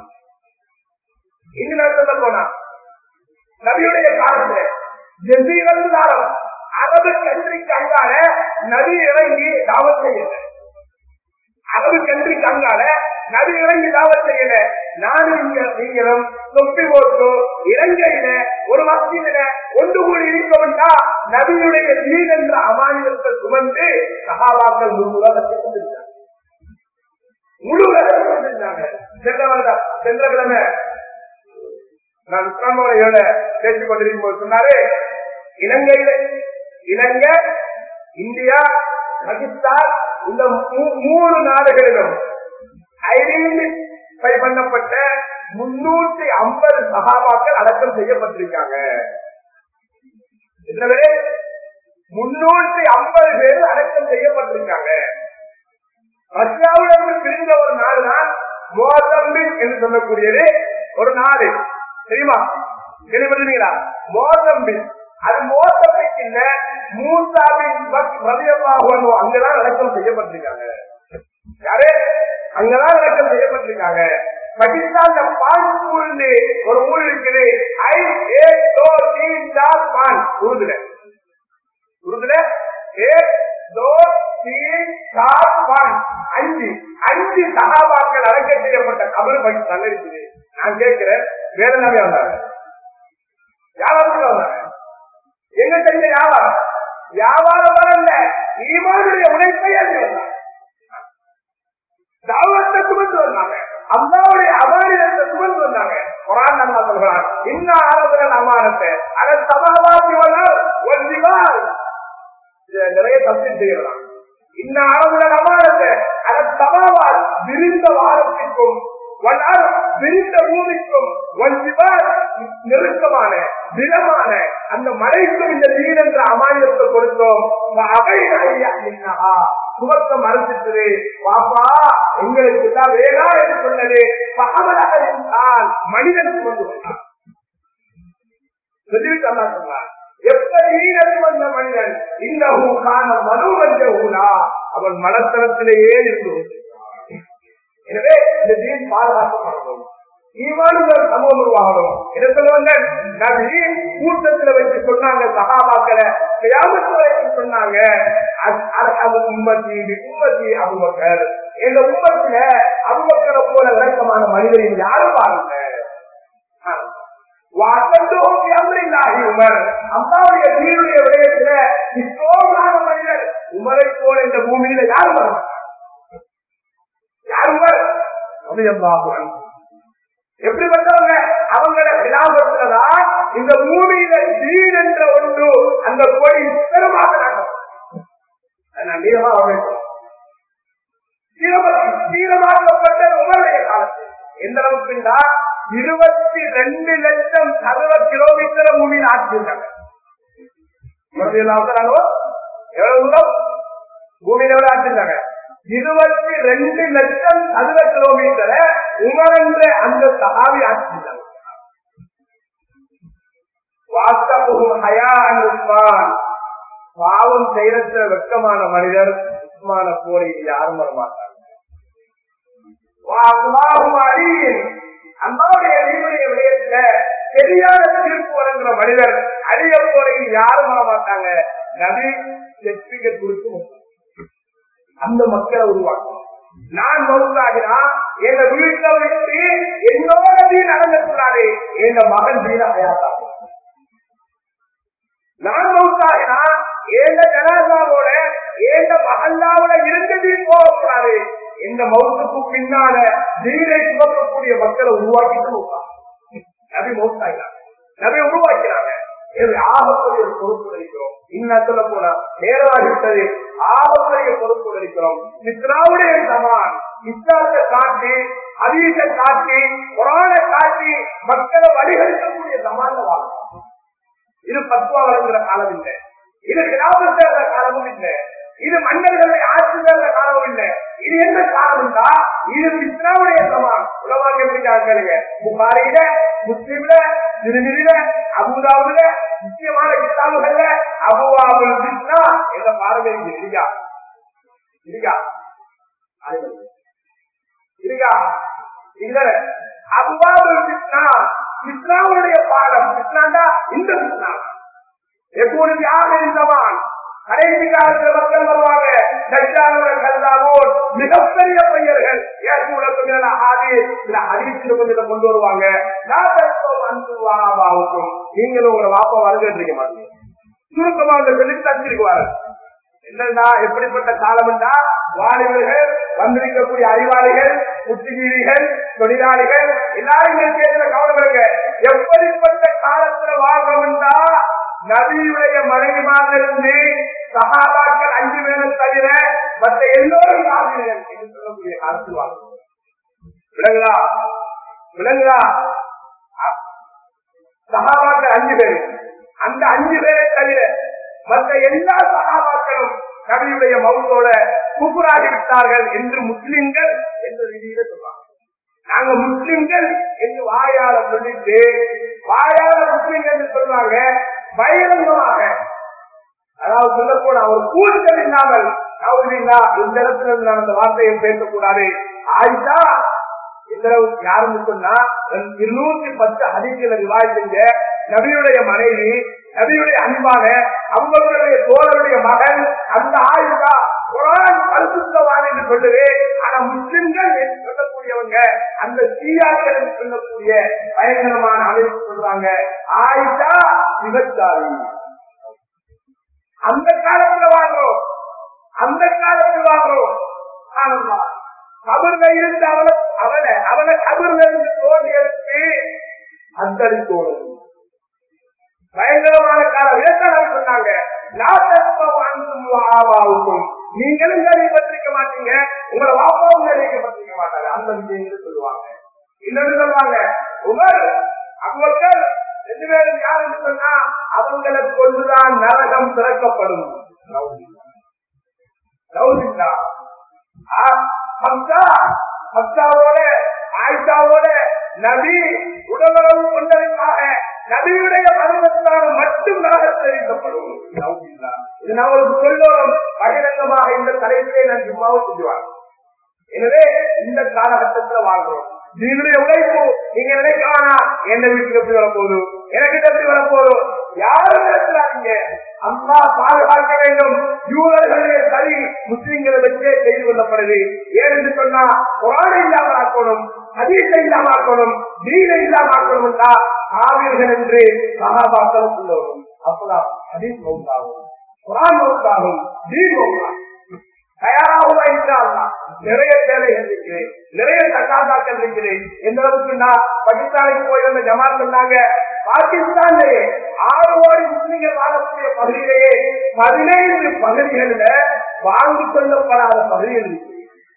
இன்னும் சொல்ல போனா நபியுடைய காலத்துல ஜெசீரல் காலம் அரபு கண்ட்ரிக்கு அங்கால நபி இறங்கி தாவத் செய்யல அரபு கண்ட்ரிக்கு அங்கால நபி இறங்கி தாவல் செய்யல நானும் இங்க நீங்களும் தொப்பி போட்டு இலங்கையில ஒரு மத்தியில ஒன்று கூடி இருக்கவன்டா நபியுடைய வீடு என்ற அமானியத்தை சுமந்து சகாபாக்கள் முழு உலகத்தை கொண்டிருந்தாங்க முழு உலகத்தை கொண்டிருந்தாங்க சென்ற வருடம் சென்ற கிழமை நான் உட்கார்ந்தோட பேசிக் கொண்டிருக்கும் போது சொன்னாரு இலங்கையில இலங்கை இந்தியா பாகிஸ்தான் இந்த மூ- மூணு நாடுகளிலும் ஐடென்டிஃபை பண்ணப்பட்ட முன்னூத்தி ஐம்பது சகாபாக்கள் அடக்கம் செய்யப்பட்டிருக்காங்க எத்தனை பேரு? முன்னூத்தி ஐம்பது பேர் அடக்கம் செய்யப்பட்டிருக்காங்க ரஷ்யாவிலிருந்து பிரிந்த ஒரு நாடு தான் மோசம்பிக் என்று சொல்லக்கூடியது ஒரு நாடு தெரியுமா கேள்விப்பட்டீங்களா மோசம்பிக் அது மோசம்பிக் இல்ல மூசாபின் ரவியமாக அங்கதான் அடக்கம் செய்யப்பட்டிருக்காங்க யாரு அங்கதான் அடக்கம் செய்யப்பட்டிருக்காங்க பாகிஸ்தான்ல பான்பூர்னு ஒரு ஊர் இருக்குது ஐ ஏ தோ தீன் சார் பான் உருதுல உருதுல ஏக் தோ தீன் சார் பான் அஞ்சு அஞ்சு சகாபாக்கள் அடக்கம் செய்யப்பட்ட கபர் பாகிஸ்தான் இருக்குது நான் கேட்கிறேன் வேற எல்லாமே வந்தாங்க வியாபாரத்துக்கு வந்தாங்க எங்க செஞ்ச வியாபாரம் வியாபாரம் வரல ஈமானுடைய உழைப்பை அள்ளி வந்தாங்க தாவத்தை சுமந்து வந்தாங்க அல்லாவுடைய அபாரிதத்தை சுமந்து வந்தாங்க குரான் நல்லா சொல்கிறான் இன்ன ஆரம்பத்தில் அமானத்தை அதன் சமாவாசி வந்தால் ஒரு திவால் நிறைய தப்பு செய்யலாம் இன்ன ஆரம்பத்தில் அமானத்தை அதன் சமாவால் விரிந்த வாரத்திற்கும் வல்லால் விரிந்த பூமிக்கும் வஞ்சிபால் நெருக்கமான திடமான அந்த மலைக்கும் இந்த வீடு என்ற அமானியத்தை கொடுத்தோம் அவை சுகத்தை மறைச்சிட்டது பாப்பா எங்களுக்கு தான் வேணா என்று சொன்னது பகவலாக இருந்தால் மனிதன் சுமந்து வந்தான் சொல்லிவிட்டு அல்லா சொன்னார் எப்படி வந்த மனிதன் இந்த ஊகான மனோவஞ்ச ஊனா அவன் மனத்தனத்திலேயே இருந்து கொண்டிருக்கிறான். எனவே இந்த தீன் பாதுகாக்கப்படணும் ஈமானுங்கள் சமூகம் உருவாகணும் என்ன சொல்லுவாங்க நபி கூட்டத்துல வச்சு சொன்னாங்க சகாபாக்களை கிராமத்துல வச்சு சொன்னாங்க அஸ்- அர்ஹமு உம்மத்தி பி உம்மத்தி அபுபக்கர் எங்க உம்மத்துல அபுபக்கரை போல விளக்கமான மனிதரின் யாரும் பாருங்க வாசந்தோம் அமரில்லாஹி உமர் அம்மாவுடைய தீருடைய விடயத்துல நிச்சயமான மனிதர் உமரை போல இந்த பூமியில யாரும் வர மாட்டாங்க யாரும் வர ரலியல்லாஹு எப்படிப்பட்டவங்க அவங்கள விலாபத்துலதான் இந்த பூமியில தீன் என்ற ஒன்று அந்த கொடி உத்தரமாக நடக்கும் நான் நீளமா வரவேற்கிறோம் சீரமாக்கப்பட்ட உமருடைய காலத்தில் எந்த அளவுக்குண்டா இருபத்தி ரெண்டு லட்சம் சதுர கிலோமீட்டர் பூமியில் ஆக்கியிருக்காங்க எவ்வளவு தூரம் பூமியில எவ்வளவு ஆக்கியிருக்காங்க இருபத்தி ரெண்டு லட்சம் சதுர கிலோமீட்டரை உமர் என்ற அந்த சகாவி ஆக்கியிருக்காங்க வாஸ்தபுகும் ஹயா அன் உஸ்மான் பாவம் செய்யற வெக்கமான மனிதர் உஸ்மான போரை யாரும் வரமாட்டாங்க வாசுமாகும் அடியின் அம்மாவுடைய அடிமுடைய விடயத்துல சரியான தீர்ப்பு வழங்குற மனிதர் அடிய போரையில் யாரும் வரமாட்டாங்க நபி சர்டிபிகேட் கொடுத்து கொடுத்தாங்க. அந்த மக்களை உருவாக்கும் நான் மௌத்தாகினா எங்க வீட்டுல வச்சு என்னோட வீ நடந்துக்கூடாது எங்க மகன் வீட அயாத்தாகும் நான் மௌத்தாகினா ஏந்த ஜனாதாவோட ஏந்த மகல்லாவோட இருந்து போகக்கூடாது இந்த மௌத்துக்கு பின்னால நீரை சுமக்கக்கூடிய மக்களை உருவாக்கிட்டு மௌத்தாங்க நபி மௌத்தாயினாங்க நபி உருவாக்கினாங்க இது ஆகப்பெரிய ஒரு பொறுப்பு இருக்கிறோம் இன்னும் சொல்ல போனா நேரமாகிவிட்டது ஆகப்பெரிய பொறுப்பு இருக்கிறோம் இஸ்லாவுடைய சமான் இஸ்லாத்தை காட்டி அதீசை காட்டி புராண காட்டி மக்களை வழிகெடுக்கக்கூடிய சமான்ல வாழலாம் இது பத்துவா வழங்குற காலம் இல்லை இது கிராமம் சேர்ந்த காலமும் இல்லை இது மன்னர்களை ஆட்சி சேர்ந்த காலமும் இல்லை இது என்ன காரணம்டா இது இஸ்லாமுடைய சமான் உலகம் எப்படி கேளுங்க புகாரில முஸ்லிம்ல திருநில அபுதாவுல முக்கியமான கிட்டாபுகள்ல அபுவாபுல் கிருஷ்ணா என்ற பாரம்பரியம் இருக்கா இருக்கா இருக்கா இல்ல அபுவாபுல் கிருஷ்ணா கிருஷ்ணாவுடைய பாடம் கிருஷ்ணாண்டா இந்த கிருஷ்ணா எப்பொழுது யார் இருந்தவான் கடைசி காலத்துல மக்கள் வருவாங்க தஜ்ஜாலோட கல்லாவோர் மிகப்பெரிய பையர்கள் ஏற்கனவே ஆதி சில அதிர்ச்சியில கொஞ்சம் கொண்டு வருவாங்க நான் அன்பு வாபாவுக்கும் நீங்களும் உங்களை வாப்பா வருகிட்டு இருக்க மாட்டீங்க சுருக்கமா அந்த சொல்லி தச்சிருக்குவாரு என்னன்னா எப்படிப்பட்ட காலம் என்றா வாலிபர்கள் வந்திருக்கக்கூடிய அறிவாளிகள் புத்திஜீவிகள் தொழிலாளிகள் எல்லாரும் சேர்ந்த கவனம் இருங்க எப்படிப்பட்ட காலத்துல வாழ்றோம்னா நபியுடைய மனைவிமாரிலிருந்து சகாபாக்கள் அஞ்சு பேரும் தவிர மற்ற எல்லோரும் சாதிகள் என்று சொல்லக்கூடிய காலத்தில் வாழ்றோம் விளங்குதா விளங்குதா சகாபாக்கள் அஞ்சு பேர் அந்த அஞ்சு பேரை தவிர மற்ற எல்லா சகாபாக்களும் நபியுடைய மவுத்தோட குப்புராகி விட்டார்கள் என்று முஸ்லிம்கள் என்ற ரீதியில சொல்றாங்க நாங்க முஸ்லிம்கள் என்று வாயால சொல்லிட்டு வாயால முஸ்லிம் என்று சொல்றாங்க பகிரங்கமாக அதாவது சொல்ல போன ஒரு கூடுதல் இல்லாமல் அவர்களா இந்த இடத்துல இருந்து நான் அந்த வார்த்தையை பேசக்கூடாது ஆயிஷா இந்த யாருன்னு சொன்னா இருநூத்தி பத்து அதிகளை விவாதி செஞ்ச நபியுடைய மனைவி நபியுடைய அன்பான அவங்களுடைய தோழருடைய மகன் அந்த ஆயுதா குரான் பரிசுத்தவான் என்று சொல்லுது ஆனா முஸ்லிம்கள் என்று சொல்லக்கூடியவங்க அந்த சீயாக்கள் என்று சொல்லக்கூடிய பயங்கரமான அமைப்பு சொல்றாங்க ஆயிஷா விபச்சாரி அந்த காலத்துல வாழ்றோம் அந்த காலத்தில் வாழ்றோம் ஆனந்தா கபர்ல இருந்து அவளை அவளை அவளை கபர்ல இருந்து தோன்றியதற்கு அந்தடி தோணுது பயங்கரமான கால விளக்கம் சொன்னாங்க நீங்களும் கேள்விப்பட்டிருக்க மாட்டீங்க உங்களை வாப்பாவும் கேள்விப்பட்டிருக்க மாட்டாங்க அந்த விஷயங்கள் சொல்லுவாங்க இன்னொன்று சொல்லுவாங்க உமர் அவர்கள் ரெண்டு பேரும் யாருன்னு சொன்னா அவங்களை கொண்டுதான் நரகம் திறக்கப்படும் பக்தாவோட ஆயிஷாவோட நபி உடலுறவு கொண்டதற்காக நபியுடைய மரணத்தான மட்டும் நரகம் தெரிவிக்கப்படும் இது நான் ஒரு சொல்லோம் பகிரங்கமாக இந்த தலைப்பிலே நான் சும்மாவும் சொல்லுவாங்க எனவே இந்த காலகட்டத்துல வாழ்றோம் நீங்களுடைய உழைப்பு நீங்க நினைக்கலாம் எந்த வீட்டுக்கு எப்படி வரப்போகுது எனக்கு எப்படி வரப்போகுது யாரும் நினைச்சாதீங்க அம்மா பாதுகாக்க வேண்டும் யூதர்களுடைய சரி முஸ்லிம்களை வச்சே செய்து கொள்ளப்படுது ஏன்னு சொன்னா குரானை இல்லாம ஆக்கணும் ஹதீஸை இல்லாம ஆக்கணும் தீனை இல்லாம ஆக்கணும் ஆவீர்கள் என்று சகாபாக்கள் உள்ளவரும் அப்பதான் ஹதீஸ் மௌத்தாகும் குரான் மௌத்தாகும் தீன் மௌத்தாகும் தயாராகுமா என்றால் நிறைய தேவைகள் இருக்கிறேன் நிறைய சட்டாதாக்கள் இருக்கிறேன் எந்த அளவுக்குன்னா பாகிஸ்தானுக்கு போய் வந்த ஜமாத் சொன்னாங்க பாகிஸ்தான்லயே ஆறு கோடி முஸ்லிம்கள் வாழக்கூடிய பகுதியிலேயே பதினைந்து பகுதிகளில் வாங்கி கொள்ளப்படாத பகுதிகள் இருக்கு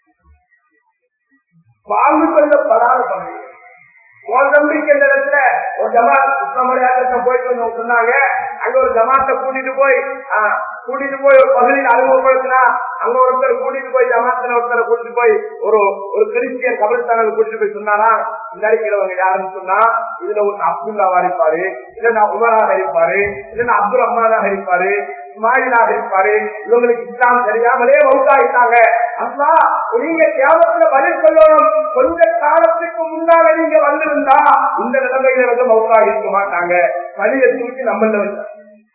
வாங்கி கொள்ளப்படாத பகுதிகள் கோதம்பிக்கு இந்த இடத்துல ஒரு ஜமாத் இஸ்லாமியாக்கத்தை போயிட்டு வந்து சொன்னாங்க அங்க ஒரு ஜமாத்தை கூட்டிட்டு போய் கூட்டிட்டு போய் ஒரு பகுதியில் அறிமுகப்படுத்தினா அங்க ஒருத்தர் கூட்டிட்டு போய் ஜமாத்துல ஒருத்தரை கூட்டிட்டு போய் ஒரு ஒரு கிறிஸ்டியன் கபிரஸ்தான கூட்டிட்டு போய் சொன்னாரா இந்த அடிக்கிறவங்க யாருன்னு சொன்னா இதுல ஒரு அப்துல்லாவா இருப்பாரு இல்லன்னா உமராக இருப்பாரு இல்லன்னா அப்துல் ரஹ்மானாக இருப்பாரு இஸ்மாயிலாக இருப்பாரு இவங்களுக்கு இஸ்லாம் தெரியாமலே மவுத்தாயிட்டாங்க அப்பா நீங்க தியாகத்துல பதில் சொல்லணும் கொஞ்ச காலத்துக்கு முன்னால நீங்க வந்திருந்தா இந்த நிலைமையில வந்து மவுத்தாக இருக்க மாட்டாங்க பழியை தூக்கி நம்மள வச்சாங்க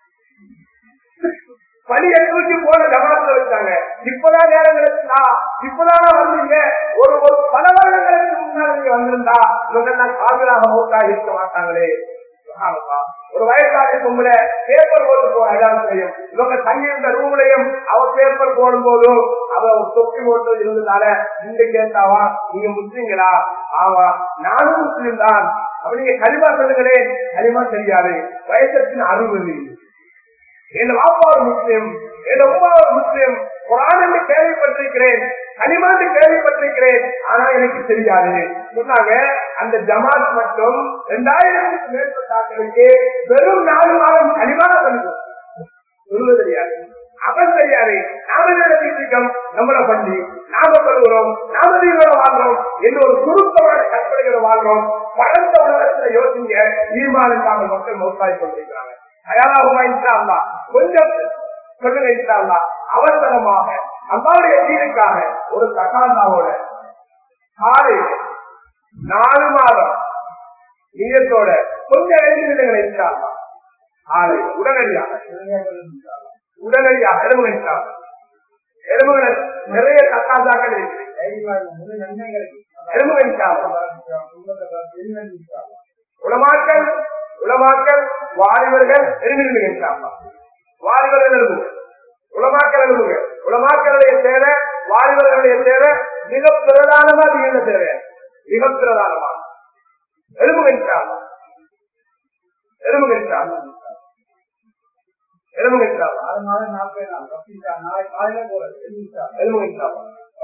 பழியை தூக்கி போன ஜமாத்துல வச்சாங்க இப்பதான் நேரம் கிடைச்சா இப்பதான வந்தீங்க ஒரு ஒரு பல வருடங்களுக்கு முன்னால நீங்க வந்திருந்தா இவங்க காதலாக மவுத்தாக இருக்க மாட்டாங்களே ஒரு வயசாளி கும்பல பேப்பர் போட்டு போறாங்க செய்யும் இவங்க தங்கியிருந்த ரூம்லயும் அவ பேப்பர் போடும் போதும் அவ தொப்பி போட்டு இருந்ததால இந்த கேட்டாவா நீங்க முஸ்லீம்களா ஆவா நானும் முஸ்லீம் தான் அப்ப நீங்க கலிமா சொல்லுங்களே கலிமா தெரியாது வயசத்தின் அறுபது என் வாப்பா ஒரு முஸ்லீம் என் உமா ஒரு முஸ்லீம் குரான் கேள்விப்பட்டிருக்கிறேன் கனிமாண்டு கேள்விப்பட்டிருக்கிறேன் ஆனா எனக்கு தெரியாது சொன்னாங்க அந்த ஜமாத் மட்டும் இரண்டாயிரத்துக்கு மேற்பட்ட ஆட்களுக்கு வெறும் நாலு மாதம் கனிமான பண்ணுவோம் சொல்லுவது தெரியாது அவன் தெரியாது நாம நினைச்சிருக்கோம் நம்மள பண்ணி நாம சொல்லுகிறோம் நாம தீவிர வாழ்றோம் என்று ஒரு சுருக்கமான கற்பனைகளை வாழ்றோம் பழந்த உலகத்துல யோசிங்க ஈமானுக்காக மக்கள் மௌத்தாய் கொண்டிருக்கிறாங்க தயாராகுமா இன்ஷா கொஞ்சம் சொல்லுங்க இன்ஷா அவசரமாக அம்மாவுடைய தீனுக்காக ஒரு தகாந்தாவோட காலை நாலு மாதம் நீயத்தோட கொஞ்சம் எழுதிவிடுங்கள் இன்ஷா காலை உடனடியாக உடனடியாக எலும்பு இன்ஷால்லா எலும்புகளை நிறைய தக்காசாக்கள் இருக்குது எலும்பு இன்ஷால்லா உலமாக்கள் உலமாக்கள் வாலிபர்கள் எழுந்திருந்தாங்க வாலிபர்கள் எழுதுங்க உலமாக்கள் எழுதுங்க உலமாக்களுடைய சேவை வாலிபர்களுடைய சேவை மிக பிரதானமா நீங்க சேவை மிக பிரதானமா எழுமுகின்றாங்க எழுமுகின்றாங்க எழுமுகின்றாங்க எழுமுகின்றாங்க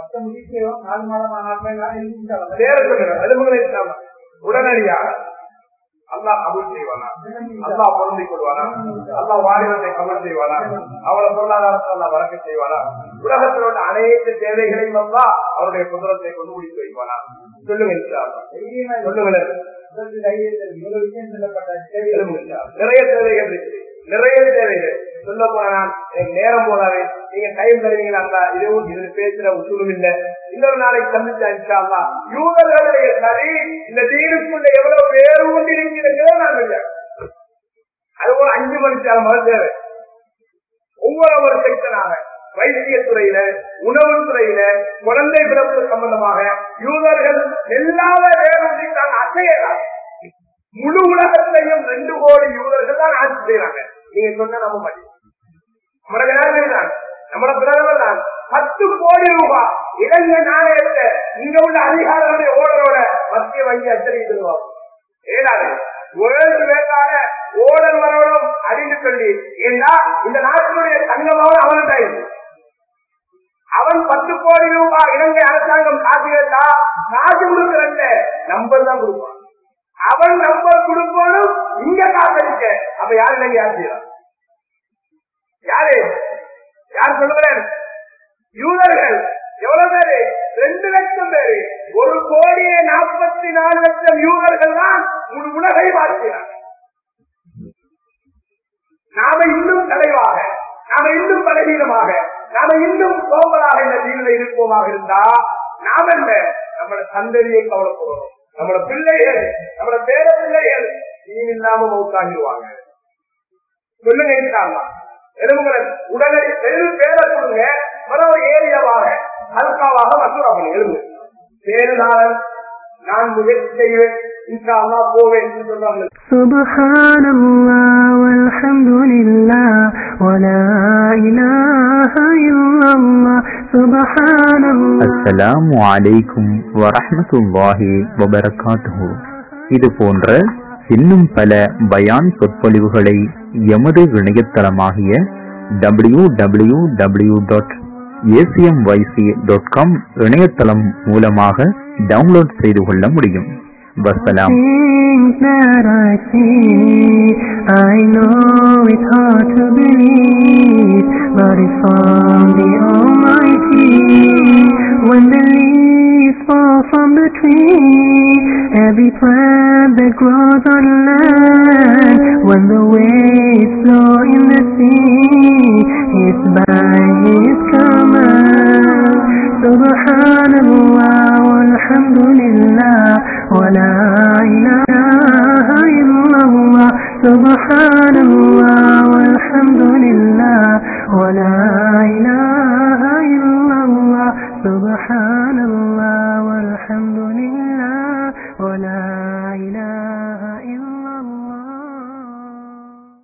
உடனடியாக அல்லா கபூல் செய்வானா அல்லா பொருந்திக் கொள்வானா அல்லா வாலிபத்தை கபூல் செய்வானா அவளை பொருளாதாரத்தை அல்லா வழக்க செய்வானா உலகத்தில் உள்ள அனைத்து தேவைகளையும் அல்லா அவருடைய குதிரத்தை கொண்டு முடித்து வைப்பானா சொல்லுங்க சொல்லுங்களேன் நிறைய தேவைகள் இருக்கு நிறைய தேவைகள் சொல்ல போனா எனக்கு நேரம் போதாவே நீங்க டைம் தருவீங்களா இதுவும் இதுல பேசுற உசூலும் இல்ல இன்னொரு நாளைக்கு சந்திச்சா இன்ஷால்லா யூதர்களுடைய சரி இந்த தீனுக்குள்ள எவ்வளவு வேறு கொண்டு இருக்கிறதோ நான் இல்லை அது போல அஞ்சு மணிச்சாலும் மத தேவை ஒவ்வொரு ஒரு செக்ஷனாக வைத்தியத்துறையில உணவு துறையில குழந்தை பிறப்பு சம்பந்தமாக யூதர்கள் எல்லாத வேறுதான் அசையலாம் முழு உலகத்திலையும் ரெண்டு கோடி யூதர்கள் தான் ஆட்சி செய்யறாங்க நீங்க சொன்ன நம்ப மாட்டீங்க நம்மளோட ஜனாதிபதி தான் நம்மளோட பிரதமர் தான் பத்து கோடி ரூபாய் இலங்கை நாணயத்தை இங்க உள்ள அதிகாரிகளுடைய ஓடரோட மத்திய வங்கி அச்சரிக்கை தருவாங்க ஏடாது வேர்ல்டு பேங்கால ஓடர் வரணும் அப்படின்னு சொல்லி ஏன்னா இந்த நாட்டினுடைய தங்கமாவது அவன்கிட்ட இருக்கு அவன் பத்து கோடி ரூபாய் இலங்கை அரசாங்கம் காசு கேட்டா காசு கொடுக்கறங்க நம்பர் தான் கொடுப்பான் அவன் நம்பர் கொடுக்கணும் இங்க காசு அடிக்க அப்ப யாரு இலங்கை யார் செய்யலாம் யாரு யார் சொல்லுகிறேன் யூதர்கள் எவ்வளவு பேரு ரெண்டு லட்சம் பேரு ஒரு கோடியே நாற்பத்தி நாலு லட்சம் யூதர்கள் தான் முழு உலகை வாழ்க்கிறார் நாம இன்னும் தலைவாக நாம இன்னும் பலவீனமாக நாம இன்னும் சோம்பலாக இந்த தீவிர இருப்போமாக இருந்தா நாம என்ன நம்மளோட சந்ததியை கவலைப்படுறோம் நம்மளோட பிள்ளைகள் நம்மளோட பேர பிள்ளைகள் தீன் இல்லாம மௌத்தாகிடுவாங்க சொல்லுங்க இருக்காங்களா எலும்புகளை உடனடி பெரு பேரை கொடுங்க மன ஒரு ஏரியாவாக ஹல்காவாக மசூரா பண்ணி எலும்பு பேருநாளன் நான் முயற்சி செய்வேன் இன்ஷா அல்லா போவேன் என்று சொல்றாங்க سبحان الله والحمد لله ولا إله إلا الله سبحان الله அஸ்ஸலாமு அலைக்கும் வரஹ்மத்துல்லாஹி வபரகாத்துஹு இது போன்ற இன்னும் பல பயான் சொற்பொழிவுகளை எமது இணையதளமாகிய W W W dot ACMYC dot com இணையதளம் மூலமாக டவுன்லோட் செய்து கொள்ள முடியும் வசலாம் Things that I see, I know it's hard to believe, but it's from the Almighty. When the leaves fall from the tree, every plant that grows on land, when the waves flow in the sea, it's by His command. Subhanallah walhamdulillah wa la ilaha illallah. Subhanallah walhamdulillah wa la ilaha illallah. Subhanallah walhamdulillah.